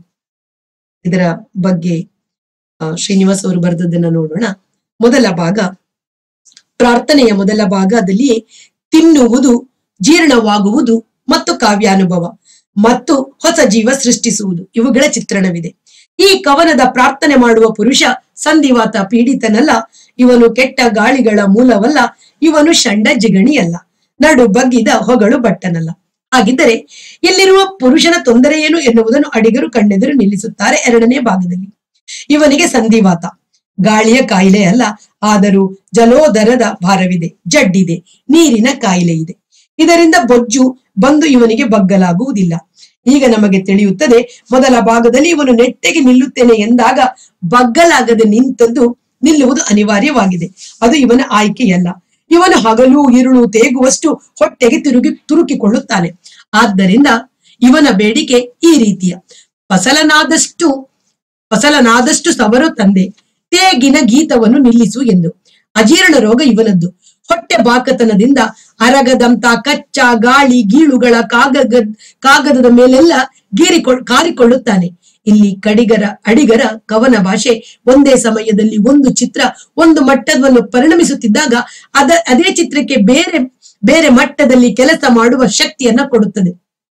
ಇದರ ಬಗ್ಗೆ ಆ, ಶ್ರೀನಿವಾಸ್ ಅವರು ಬರೆದದ್ದನ್ನ ನೋಡೋಣ ಮೊದಲ ಭಾಗ ಪ್ರಾರ್ಥನೆಯ ಮೊದಲ ಭಾಗದಲ್ಲಿ ತಿನ್ನುವುದು ಜೀರ್ಣವಾಗುವುದು ಮತ್ತು ಕಾವ್ಯಾನುಭವ ಮತ್ತು ಹೊಸ ಜೀವ ಸೃಷ್ಟಿಸುವುದು ಇವುಗಳ ಚಿತ್ರಣವಿದೆ ಈ ಕವನದ ಪ್ರಾರ್ಥನೆ ಮಾಡುವ ಪುರುಷ ಸಂಧಿವಾತ ಪೀಡಿತನಲ್ಲ ಇವನು ಕೆಟ್ಟ ಗಾಳಿಗಳ ಮೂಲವಲ್ಲ ಇವನು ಷಂಡ ಜಿಗಣಿಯಲ್ಲ ನಡು ಬಗ್ಗಿದ ಹೊಗಳು ಬಟ್ಟನಲ್ಲ ಹಾಗಿದ್ದರೆ ಇಲ್ಲಿರುವ ಪುರುಷನ ತೊಂದರೆ ಏನು ಎನ್ನುವುದನ್ನು ಅಡಿಗರು ಕಣ್ಣೆದುರು ನಿಲ್ಲಿಸುತ್ತಾರೆ ಎರಡನೇ ಭಾಗದಲ್ಲಿ ಇವನಿಗೆ ಸಂಧಿವಾತ ಗಾಳಿಯ ಕಾಯಿಲೆ ಅಲ್ಲ ಆದರೂ ಜಲೋದರದ ಭಾರವಿದೆ ಜಡ್ಡಿದೆ ನೀರಿನ ಕಾಯಿಲೆ ಇದೆ ಇದರಿಂದ ಬೊಜ್ಜು ಬಂದು ಇವನಿಗೆ ಬಗ್ಗಲಾಗುವುದಿಲ್ಲ ಈಗ ನಮಗೆ ತಿಳಿಯುತ್ತದೆ ಮೊದಲ ಭಾಗದಲ್ಲಿ ಇವನು ನೆಟ್ಟಗೆ ನಿಲ್ಲುತ್ತೇನೆ ಎಂದಾಗ ಬಗ್ಗಲಾಗದೆ ನಿಂತದ್ದು ನಿಲ್ಲುವುದು ಅನಿವಾರ್ಯವಾಗಿದೆ ಅದು ಇವನ ಆಯ್ಕೆಯಲ್ಲ ಇವನು ಹಗಲು ಇರುಳು ತೇಗುವಷ್ಟು ಹೊಟ್ಟೆಗೆ ತಿರುಗಿ ತುರುಕಿಕೊಳ್ಳುತ್ತಾನೆ ಆದ್ದರಿಂದ ಇವನ ಬೇಡಿಕೆ ಈ ರೀತಿಯ ಫಸಲನಾದಷ್ಟು ಫಸಲನಾದಷ್ಟು ಸವರು ತಂದೆ ತೇಗಿನ ಗೀತವನ್ನು ನಿಲ್ಲಿಸು ಎಂದು ಅಜೀರ್ಣ ರೋಗ ಇವನದ್ದು ಹೊಟ್ಟೆ ಬಾಕತನದಿಂದ ಅರಗದಂತ ಕಚ್ಚಾ ಗಾಳಿ ಗೀಳುಗಳ ಕಾಗದ ಕಾಗದದ ಮೇಲೆಲ್ಲ ಗೀರಿಕೊಳ್ಳ ಕಾರಿಕೊಳ್ಳುತ್ತಾನೆ ಇಲ್ಲಿ ಕಡಿಗರ ಅಡಿಗರ ಕವನ ಭಾಷೆ ಒಂದೇ ಸಮಯದಲ್ಲಿ ಒಂದು ಚಿತ್ರ ಒಂದು ಮಟ್ಟವನ್ನು ಪರಿಣಮಿಸುತ್ತಿದ್ದಾಗ ಅದ ಅದೇ ಚಿತ್ರಕ್ಕೆ ಬೇರೆ ಬೇರೆ ಮಟ್ಟದಲ್ಲಿ ಕೆಲಸ ಮಾಡುವ ಶಕ್ತಿಯನ್ನ ಕೊಡುತ್ತದೆ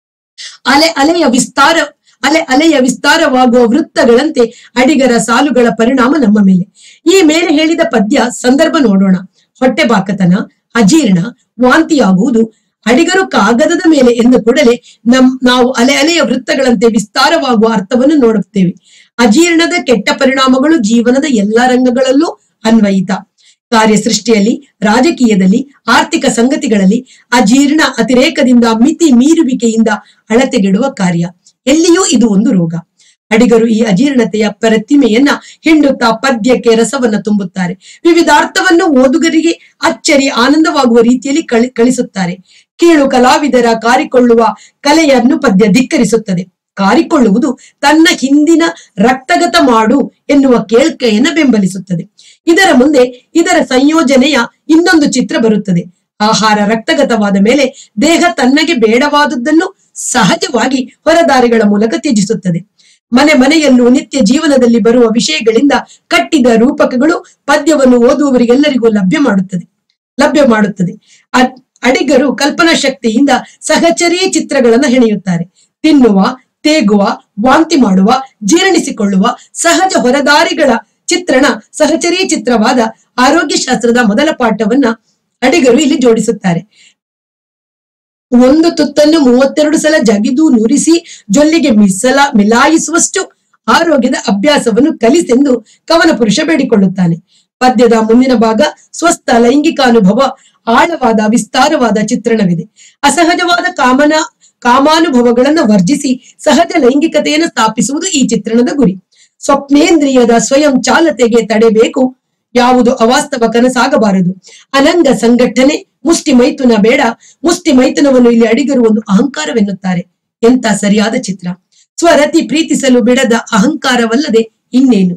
ಅಲೆ ಅಲೆಯ ವಿಸ್ತಾರ ಅಲೆ ಅಲೆಯ ವಿಸ್ತಾರವಾಗುವ ವೃತ್ತಗಳಂತೆ ಅಡಿಗರ ಸಾಲುಗಳ ಪರಿಣಾಮ ನಮ್ಮ ಮೇಲೆ ಈ ಮೇಲೆ ಹೇಳಿದ ಪದ್ಯ ಸಂದರ್ಭ ನೋಡೋಣ ಹೊಟ್ಟೆ ಬಾಕತನ ಅಜೀರ್ಣ ವಾಂತಿಯಾಗುವುದು ಅಡಿಗರು ಕಾಗದದ ಮೇಲೆ ಎಂದ ಕೂಡಲೇ ನಮ್ ನಾವು ಅಲೆ ಅಲೆಯ ವೃತ್ತಗಳಂತೆ ವಿಸ್ತಾರವಾಗುವ ಅರ್ಥವನ್ನು ನೋಡುತ್ತೇವೆ ಅಜೀರ್ಣದ ಕೆಟ್ಟ ಪರಿಣಾಮಗಳು ಜೀವನದ ಎಲ್ಲಾ ರಂಗಗಳಲ್ಲೂ ಅನ್ವಯಿತ ಕಾರ್ಯ ಸೃಷ್ಟಿಯಲ್ಲಿ ರಾಜಕೀಯದಲ್ಲಿ ಆರ್ಥಿಕ ಸಂಗತಿಗಳಲ್ಲಿ ಅಜೀರ್ಣ ಅತಿರೇಕದಿಂದ ಮಿತಿ ಮೀರುವಿಕೆಯಿಂದ ಅಳತೆಗೆಡುವ ಕಾರ್ಯ ಎಲ್ಲಿಯೂ ಇದು ಒಂದು ರೋಗ ಅಡಿಗರು ಈ ಅಜೀರ್ಣತೆಯ ಪ್ರತಿಮೆಯನ್ನ ಹಿಂಡುತ್ತಾ ಪದ್ಯಕ್ಕೆ ರಸವನ್ನ ತುಂಬುತ್ತಾರೆ ವಿವಿಧ ಅರ್ಥವನ್ನು ಓದುಗರಿಗೆ ಅಚ್ಚರಿ ಆನಂದವಾಗುವ ರೀತಿಯಲ್ಲಿ ಕಳಿ ಕಳಿಸುತ್ತಾರೆ ಕೀಳು ಕಲಾವಿದರ ಕಾರಿಕೊಳ್ಳುವ ಕಲೆಯನ್ನು ಪದ್ಯ ಧಿಕ್ಕರಿಸುತ್ತದೆ ಕಾರಿಕೊಳ್ಳುವುದು ತನ್ನ ಹಿಂದಿನ ರಕ್ತಗತ ಮಾಡು ಎನ್ನುವ ಕೇಳ್ಕೆಯನ್ನ ಬೆಂಬಲಿಸುತ್ತದೆ ಇದರ ಮುಂದೆ ಇದರ ಸಂಯೋಜನೆಯ ಇನ್ನೊಂದು ಚಿತ್ರ ಬರುತ್ತದೆ ಆಹಾರ ರಕ್ತಗತವಾದ ಮೇಲೆ ದೇಹ ತನ್ನಗೆ ಬೇಡವಾದುದನ್ನು ಸಹಜವಾಗಿ ಹೊರದಾರಿಗಳ ಮೂಲಕ ತ್ಯಜಿಸುತ್ತದೆ ಮನೆ ಮನೆಯಲ್ಲೂ ನಿತ್ಯ ಜೀವನದಲ್ಲಿ ಬರುವ ವಿಷಯಗಳಿಂದ ಕಟ್ಟಿದ ರೂಪಕಗಳು ಪದ್ಯವನ್ನು ಓದುವವರಿಗೆಲ್ಲರಿಗೂ ಲಭ್ಯ ಮಾಡುತ್ತದೆ ಲಭ್ಯ ಮಾಡುತ್ತದೆ ಅ- ಅಡಿಗರು ಕಲ್ಪನಾ ಶಕ್ತಿಯಿಂದ ಸಹಚರಿ ಚಿತ್ರಗಳನ್ನ ಹೆಣೆಯುತ್ತಾರೆ ತಿನ್ನುವ ತೇಗುವ ವಾಂತಿ ಮಾಡುವ ಜೀರ್ಣಿಸಿಕೊಳ್ಳುವ ಸಹಜ ಹೊರದಾರಿಗಳ ಚಿತ್ರಣ ಸಹಚರಿ ಚಿತ್ರವಾದ ಆರೋಗ್ಯ ಶಾಸ್ತ್ರದ ಮೊದಲ ಪಾಠವನ್ನ ಅಡಿಗರು ಇಲ್ಲಿ ಜೋಡಿಸುತ್ತಾರೆ ಒಂದು ತುತ್ತನ್ನು ಮೂವತ್ತೆರಡು ಸಲ ಜಗಿದು ನುರಿಸಿ ಜೊಲ್ಲಿಗೆ ಮಿಸಲ ಮಿಲಾಯಿಸುವಷ್ಟು ಆರೋಗ್ಯದ ಅಭ್ಯಾಸವನ್ನು ಕಲಿಸೆಂದು ಕವನ ಪುರುಷ ಬೇಡಿಕೊಳ್ಳುತ್ತಾನೆ ಪದ್ಯದ ಮುಂದಿನ ಭಾಗ ಸ್ವಸ್ಥ ಲೈಂಗಿಕಾನುಭವ ಆಳವಾದ ವಿಸ್ತಾರವಾದ ಚಿತ್ರಣವಿದೆ ಅಸಹಜವಾದ ಕಾಮನ ಕಾಮಾನುಭವಗಳನ್ನು ವರ್ಜಿಸಿ ಸಹಜ ಲೈಂಗಿಕತೆಯನ್ನು ಸ್ಥಾಪಿಸುವುದು ಈ ಚಿತ್ರಣದ ಗುರಿ ಸ್ವಪ್ನೇಂದ್ರಿಯದ ಸ್ವಯಂ ಚಾಲತೆಗೆ ತಡೆಬೇಕು ಯಾವುದು ಅವಾಸ್ತವ ಕನಸಾಗಬಾರದು ಅನಂಗ ಸಂಘಟನೆ ಮುಷ್ಟಿ ಮೈಥುನ ಬೇಡ ಮುಷ್ಟಿ ಮೈಥುನವನ್ನು ಇಲ್ಲಿ ಅಡಿಗರು ಒಂದು ಅಹಂಕಾರವೆನ್ನುತ್ತಾರೆ ಎಂತ ಸರಿಯಾದ ಚಿತ್ರ ಸ್ವರತಿ ಪ್ರೀತಿಸಲು ಬಿಡದ ಅಹಂಕಾರವಲ್ಲದೆ ಇನ್ನೇನು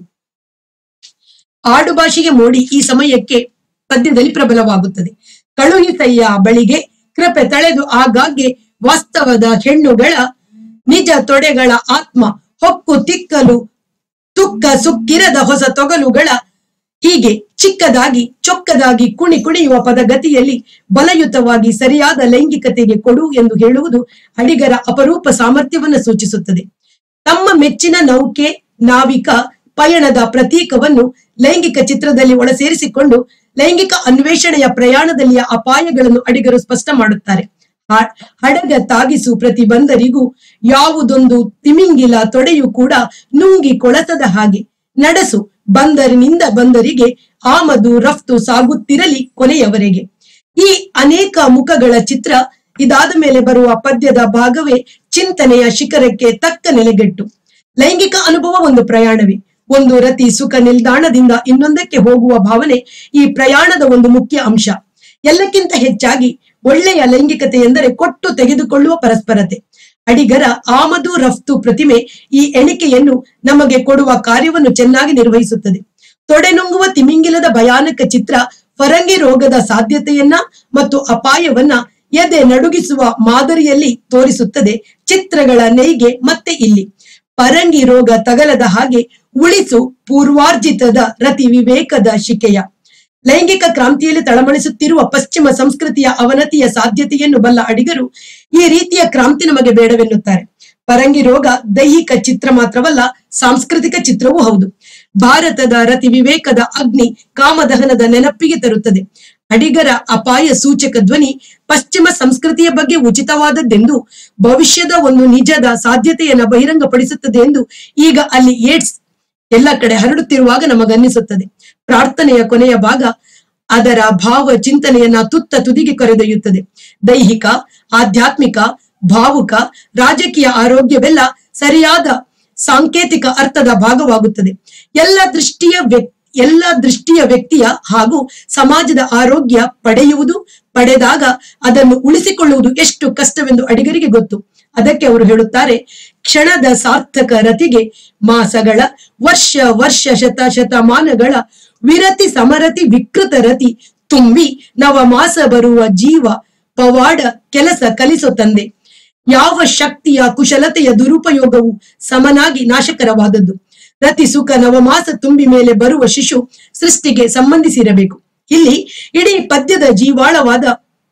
ಆಡುಭಾಷೆಗೆ ಮೋಡಿ ಈ ಸಮಯಕ್ಕೆ ಪದ್ಯದಲ್ಲಿ ಪ್ರಬಲವಾಗುತ್ತದೆ ಕಳುಹಿಸಯ್ಯ ಬಳಿಗೆ ಕೃಪೆ ತಳೆದು ಆಗಾಗ್ಗೆ ವಾಸ್ತವದ ಹೆಣ್ಣುಗಳ ನಿಜ ತೊಡೆಗಳ ಆತ್ಮ ಹೊಕ್ಕು ತಿಕ್ಕಲು ತುಕ್ಕ ಸುಕ್ಕಿರದ ಹೊಸ ತೊಗಲುಗಳ ಹೀಗೆ ಚಿಕ್ಕದಾಗಿ ಚೊಕ್ಕದಾಗಿ ಕುಣಿ ಕುಣಿಯುವ ಪದಗತಿಯಲ್ಲಿ ಬಲಯುತವಾಗಿ ಸರಿಯಾದ ಲೈಂಗಿಕತೆಗೆ ಕೊಡು ಎಂದು ಹೇಳುವುದು ಅಡಿಗರ ಅಪರೂಪ ಸಾಮರ್ಥ್ಯವನ್ನು ಸೂಚಿಸುತ್ತದೆ ತಮ್ಮ ಮೆಚ್ಚಿನ ನೌಕೆ ನಾವಿಕ ಪಯಣದ ಪ್ರತೀಕವನ್ನು ಲೈಂಗಿಕ ಚಿತ್ರದಲ್ಲಿ ಒಳಸೇರಿಸಿಕೊಂಡು ಲೈಂಗಿಕ ಅನ್ವೇಷಣೆಯ ಪ್ರಯಾಣದಲ್ಲಿಯ ಅಪಾಯಗಳನ್ನು ಅಡಿಗರು ಸ್ಪಷ್ಟ ಮಾಡುತ್ತಾರೆ ಹ- ಹಡಗ ತಾಗಿಸು ಪ್ರತಿ ಬಂದರಿಗೂ ಯಾವುದೊಂದು ತಿಮಿಂಗಿಲ ತೊಡೆಯು ಕೂಡ ನುಂಗಿ ಕೊಳಸದ ಹಾಗೆ ನಡೆಸು ಬಂದರಿನಿಂದ ಬಂದರಿಗೆ ಆಮದು ರಫ್ತು ಸಾಗುತ್ತಿರಲಿ ಕೊನೆಯವರೆಗೆ ಈ ಅನೇಕ ಮುಖಗಳ ಚಿತ್ರ ಇದಾದ ಮೇಲೆ ಬರುವ ಪದ್ಯದ ಭಾಗವೇ ಚಿಂತನೆಯ ಶಿಖರಕ್ಕೆ ತಕ್ಕ ನೆಲೆಗೆಟ್ಟು ಲೈಂಗಿಕ ಅನುಭವ ಒಂದು ಪ್ರಯಾಣವೇ ಒಂದು ರತಿ ಸುಖ ನಿಲ್ದಾಣದಿಂದ ಇನ್ನೊಂದಕ್ಕೆ ಹೋಗುವ ಭಾವನೆ ಈ ಪ್ರಯಾಣದ ಒಂದು ಮುಖ್ಯ ಅಂಶ ಎಲ್ಲಕ್ಕಿಂತ ಹೆಚ್ಚಾಗಿ ಒಳ್ಳೆಯ ಲೈಂಗಿಕತೆ ಎಂದರೆ ಕೊಟ್ಟು ತೆಗೆದುಕೊಳ್ಳುವ ಪರಸ್ಪರತೆ ಅಡಿಗರ ಆಮದು ರಫ್ತು ಪ್ರತಿಮೆ ಈ ಎಣಿಕೆಯನ್ನು ನಮಗೆ ಕೊಡುವ ಕಾರ್ಯವನ್ನು ಚೆನ್ನಾಗಿ ನಿರ್ವಹಿಸುತ್ತದೆ ತೊಡೆನುಂಗುವ ತಿಮಿಂಗಿಲದ ಭಯಾನಕ ಚಿತ್ರ ಫರಂಗಿ ರೋಗದ ಸಾಧ್ಯತೆಯನ್ನ ಮತ್ತು ಅಪಾಯವನ್ನ ಎದೆ ನಡುಗಿಸುವ ಮಾದರಿಯಲ್ಲಿ ತೋರಿಸುತ್ತದೆ ಚಿತ್ರಗಳ ನೇಯ್ಗೆ ಮತ್ತೆ ಇಲ್ಲಿ ಪರಂಗಿ ರೋಗ ತಗಲದ ಹಾಗೆ ಉಳಿಸು ಪೂರ್ವಾರ್ಜಿತದ ರತಿ ವಿವೇಕದ ಶಿಕೆಯ ಲೈಂಗಿಕ ಕ್ರಾಂತಿಯಲ್ಲಿ ತಳಮಳಿಸುತ್ತಿರುವ ಪಶ್ಚಿಮ ಸಂಸ್ಕೃತಿಯ ಅವನತಿಯ ಸಾಧ್ಯತೆಯನ್ನು ಬಲ್ಲ ಅಡಿಗರು ಈ ರೀತಿಯ ಕ್ರಾಂತಿ ನಮಗೆ ಬೇಡವೆನ್ನುತ್ತಾರೆ ಪರಂಗಿ ರೋಗ ದೈಹಿಕ ಚಿತ್ರ ಮಾತ್ರವಲ್ಲ ಸಾಂಸ್ಕೃತಿಕ ಚಿತ್ರವೂ ಹೌದು ಭಾರತದ ರತಿ ವಿವೇಕದ ಅಗ್ನಿ ಕಾಮದಹನದ ನೆನಪಿಗೆ ತರುತ್ತದೆ ಅಡಿಗರ ಅಪಾಯ ಸೂಚಕ ಧ್ವನಿ ಪಶ್ಚಿಮ ಸಂಸ್ಕೃತಿಯ ಬಗ್ಗೆ ಉಚಿತವಾದದ್ದೆಂದು ಭವಿಷ್ಯದ ಒಂದು ನಿಜದ ಸಾಧ್ಯತೆಯನ್ನ ಬಹಿರಂಗಪಡಿಸುತ್ತದೆ ಎಂದು ಈಗ ಅಲ್ಲಿ ಏಡ್ಸ್ ಎಲ್ಲ ಕಡೆ ಹರಡುತ್ತಿರುವಾಗ ನಮಗನ್ನಿಸುತ್ತದೆ ಪ್ರಾರ್ಥನೆಯ ಕೊನೆಯ ಭಾಗ ಅದರ ಭಾವ ಚಿಂತನೆಯನ್ನ ತುತ್ತ ತುದಿಗೆ ಕರೆದೊಯ್ಯುತ್ತದೆ ದೈಹಿಕ ಆಧ್ಯಾತ್ಮಿಕ ಭಾವುಕ ರಾಜಕೀಯ ಆರೋಗ್ಯವೆಲ್ಲ ಸರಿಯಾದ ಸಾಂಕೇತಿಕ ಅರ್ಥದ ಭಾಗವಾಗುತ್ತದೆ ಎಲ್ಲ ದೃಷ್ಟಿಯ ವ್ಯಕ್ತಿ ಎಲ್ಲ ದೃಷ್ಟಿಯ ವ್ಯಕ್ತಿಯ ಹಾಗೂ ಸಮಾಜದ ಆರೋಗ್ಯ ಪಡೆಯುವುದು ಪಡೆದಾಗ ಅದನ್ನು ಉಳಿಸಿಕೊಳ್ಳುವುದು ಎಷ್ಟು ಕಷ್ಟವೆಂದು ಅಡಿಗರಿಗೆ ಗೊತ್ತು ಅದಕ್ಕೆ ಅವರು ಹೇಳುತ್ತಾರೆ ಕ್ಷಣದ ಸಾರ್ಥಕ ರತಿಗೆ ಮಾಸಗಳ ವರ್ಷ ವರ್ಷ ಶತ ಶತಮಾನಗಳ ವಿರತಿ ಸಮರತಿ ವಿಕೃತ ರತಿ ತುಂಬಿ ನವ ಮಾಸ ಬರುವ ಜೀವ ಪವಾಡ ಕೆಲಸ ಕಲಿಸೋ ತಂದೆ ಯಾವ ಶಕ್ತಿಯ ಕುಶಲತೆಯ ದುರುಪಯೋಗವು ಸಮನಾಗಿ ನಾಶಕರವಾದದ್ದು ರತಿ ಸುಖ ನವಮಾಸ ತುಂಬಿ ಮೇಲೆ ಬರುವ ಶಿಶು ಸೃಷ್ಟಿಗೆ ಸಂಬಂಧಿಸಿರಬೇಕು ಇಲ್ಲಿ ಇಡೀ ಪದ್ಯದ ಜೀವಾಳವಾದ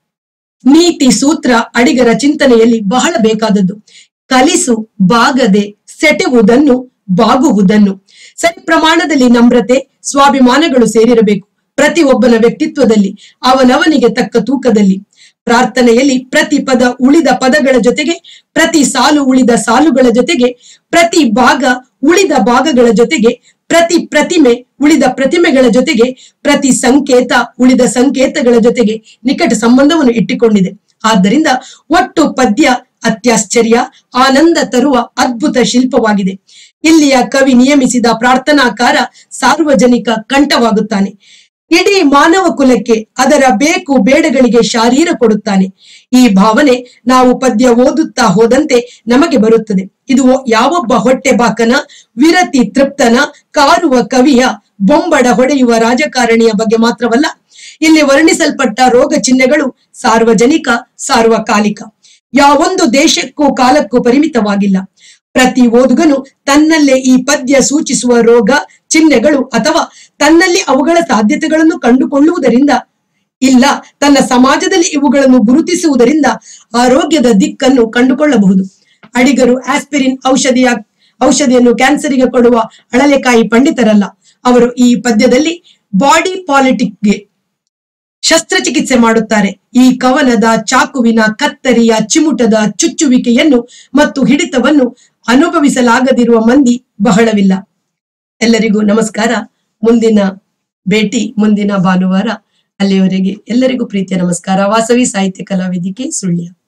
ನೀತಿ ಸೂತ್ರ ಅಡಿಗರ ಚಿಂತನೆಯಲ್ಲಿ ಬಹಳ ಬೇಕಾದದ್ದು ಕಲಿಸು ಬಾಗದೆ ಸೆಟೆವುದನ್ನು ಬಾಗುವುದನ್ನು ಸರಿ ಪ್ರಮಾಣದಲ್ಲಿ ನಮ್ರತೆ ಸ್ವಾಭಿಮಾನಗಳು ಸೇರಿರಬೇಕು ಪ್ರತಿಯೊಬ್ಬನ ವ್ಯಕ್ತಿತ್ವದಲ್ಲಿ ಅವನವನಿಗೆ ತಕ್ಕ ತೂಕದಲ್ಲಿ ಪ್ರಾರ್ಥನೆಯಲ್ಲಿ ಪ್ರತಿ ಪದ ಉಳಿದ ಪದಗಳ ಜೊತೆಗೆ ಪ್ರತಿ ಸಾಲು ಉಳಿದ ಸಾಲುಗಳ ಜೊತೆಗೆ ಪ್ರತಿ ಭಾಗ ಉಳಿದ ಭಾಗಗಳ ಜೊತೆಗೆ ಪ್ರತಿ ಪ್ರತಿಮೆ ಉಳಿದ ಪ್ರತಿಮೆಗಳ ಜೊತೆಗೆ ಪ್ರತಿ ಸಂಕೇತ ಉಳಿದ ಸಂಕೇತಗಳ ಜೊತೆಗೆ ನಿಕಟ ಸಂಬಂಧವನ್ನು ಇಟ್ಟುಕೊಂಡಿದೆ ಆದ್ದರಿಂದ ಒಟ್ಟು ಪದ್ಯ ಅತ್ಯಾಶ್ಚರ್ಯ ಆನಂದ ತರುವ ಅದ್ಭುತ ಶಿಲ್ಪವಾಗಿದೆ ಇಲ್ಲಿಯ ಕವಿ ನಿಯಮಿಸಿದ ಪ್ರಾರ್ಥನಾಕಾರ ಸಾರ್ವಜನಿಕ ಕಂಠವಾಗುತ್ತಾನೆ ಇಡೀ ಮಾನವ ಕುಲಕ್ಕೆ ಅದರ ಬೇಕು ಬೇಡಗಳಿಗೆ ಶಾರೀರ ಕೊಡುತ್ತಾನೆ ಈ ಭಾವನೆ ನಾವು ಪದ್ಯ ಓದುತ್ತಾ ಹೋದಂತೆ ನಮಗೆ ಬರುತ್ತದೆ ಇದು ಯಾವೊಬ್ಬ ಹೊಟ್ಟೆ ಬಾಕನ ವಿರತಿ ತೃಪ್ತನ ಕಾರುವ ಕವಿಯ ಬೊಂಬಡ ಹೊಡೆಯುವ ರಾಜಕಾರಣಿಯ ಬಗ್ಗೆ ಮಾತ್ರವಲ್ಲ ಇಲ್ಲಿ ವರ್ಣಿಸಲ್ಪಟ್ಟ ರೋಗ ಚಿಹ್ನೆಗಳು ಸಾರ್ವಜನಿಕ ಸಾರ್ವಕಾಲಿಕ ಯಾವೊಂದು ದೇಶಕ್ಕೂ ಕಾಲಕ್ಕೂ ಪರಿಮಿತವಾಗಿಲ್ಲ ಪ್ರತಿ ಓದುಗನು ತನ್ನಲ್ಲೇ ಈ ಪದ್ಯ ಸೂಚಿಸುವ ರೋಗ ಚಿಹ್ನೆಗಳು ಅಥವಾ ತನ್ನಲ್ಲಿ ಅವುಗಳ ಸಾಧ್ಯತೆಗಳನ್ನು ಕಂಡುಕೊಳ್ಳುವುದರಿಂದ ಇಲ್ಲ ತನ್ನ ಸಮಾಜದಲ್ಲಿ ಇವುಗಳನ್ನು ಗುರುತಿಸುವುದರಿಂದ ಆರೋಗ್ಯದ ದಿಕ್ಕನ್ನು ಕಂಡುಕೊಳ್ಳಬಹುದು ಅಡಿಗರು ಆಸ್ಪಿರಿನ್ ಔಷಧಿಯ ಔಷಧಿಯನ್ನು ಕ್ಯಾನ್ಸರಿಗೆ ಕೊಡುವ ಅಳಲೆಕಾಯಿ ಪಂಡಿತರಲ್ಲ ಅವರು ಈ ಪದ್ಯದಲ್ಲಿ ಬಾಡಿ ಪಾಲಿಟಿಕ್ಗೆ ಶಸ್ತ್ರಚಿಕಿತ್ಸೆ ಮಾಡುತ್ತಾರೆ ಈ ಕವನದ ಚಾಕುವಿನ ಕತ್ತರಿಯ ಚಿಮುಟದ ಚುಚ್ಚುವಿಕೆಯನ್ನು ಮತ್ತು ಹಿಡಿತವನ್ನು ಅನುಭವಿಸಲಾಗದಿರುವ ಮಂದಿ ಬಹಳವಿಲ್ಲ ಎಲ್ಲರಿಗೂ ನಮಸ್ಕಾರ ಮುಂದಿನ ಭೇಟಿ ಮುಂದಿನ ಭಾನುವಾರ ಅಲ್ಲಿಯವರೆಗೆ ಎಲ್ಲರಿಗೂ ಪ್ರೀತಿಯ ನಮಸ್ಕಾರ ವಾಸವಿ ಸಾಹಿತ್ಯ ಕಲಾವೇದಿಕೆ ಸುಳ್ಯ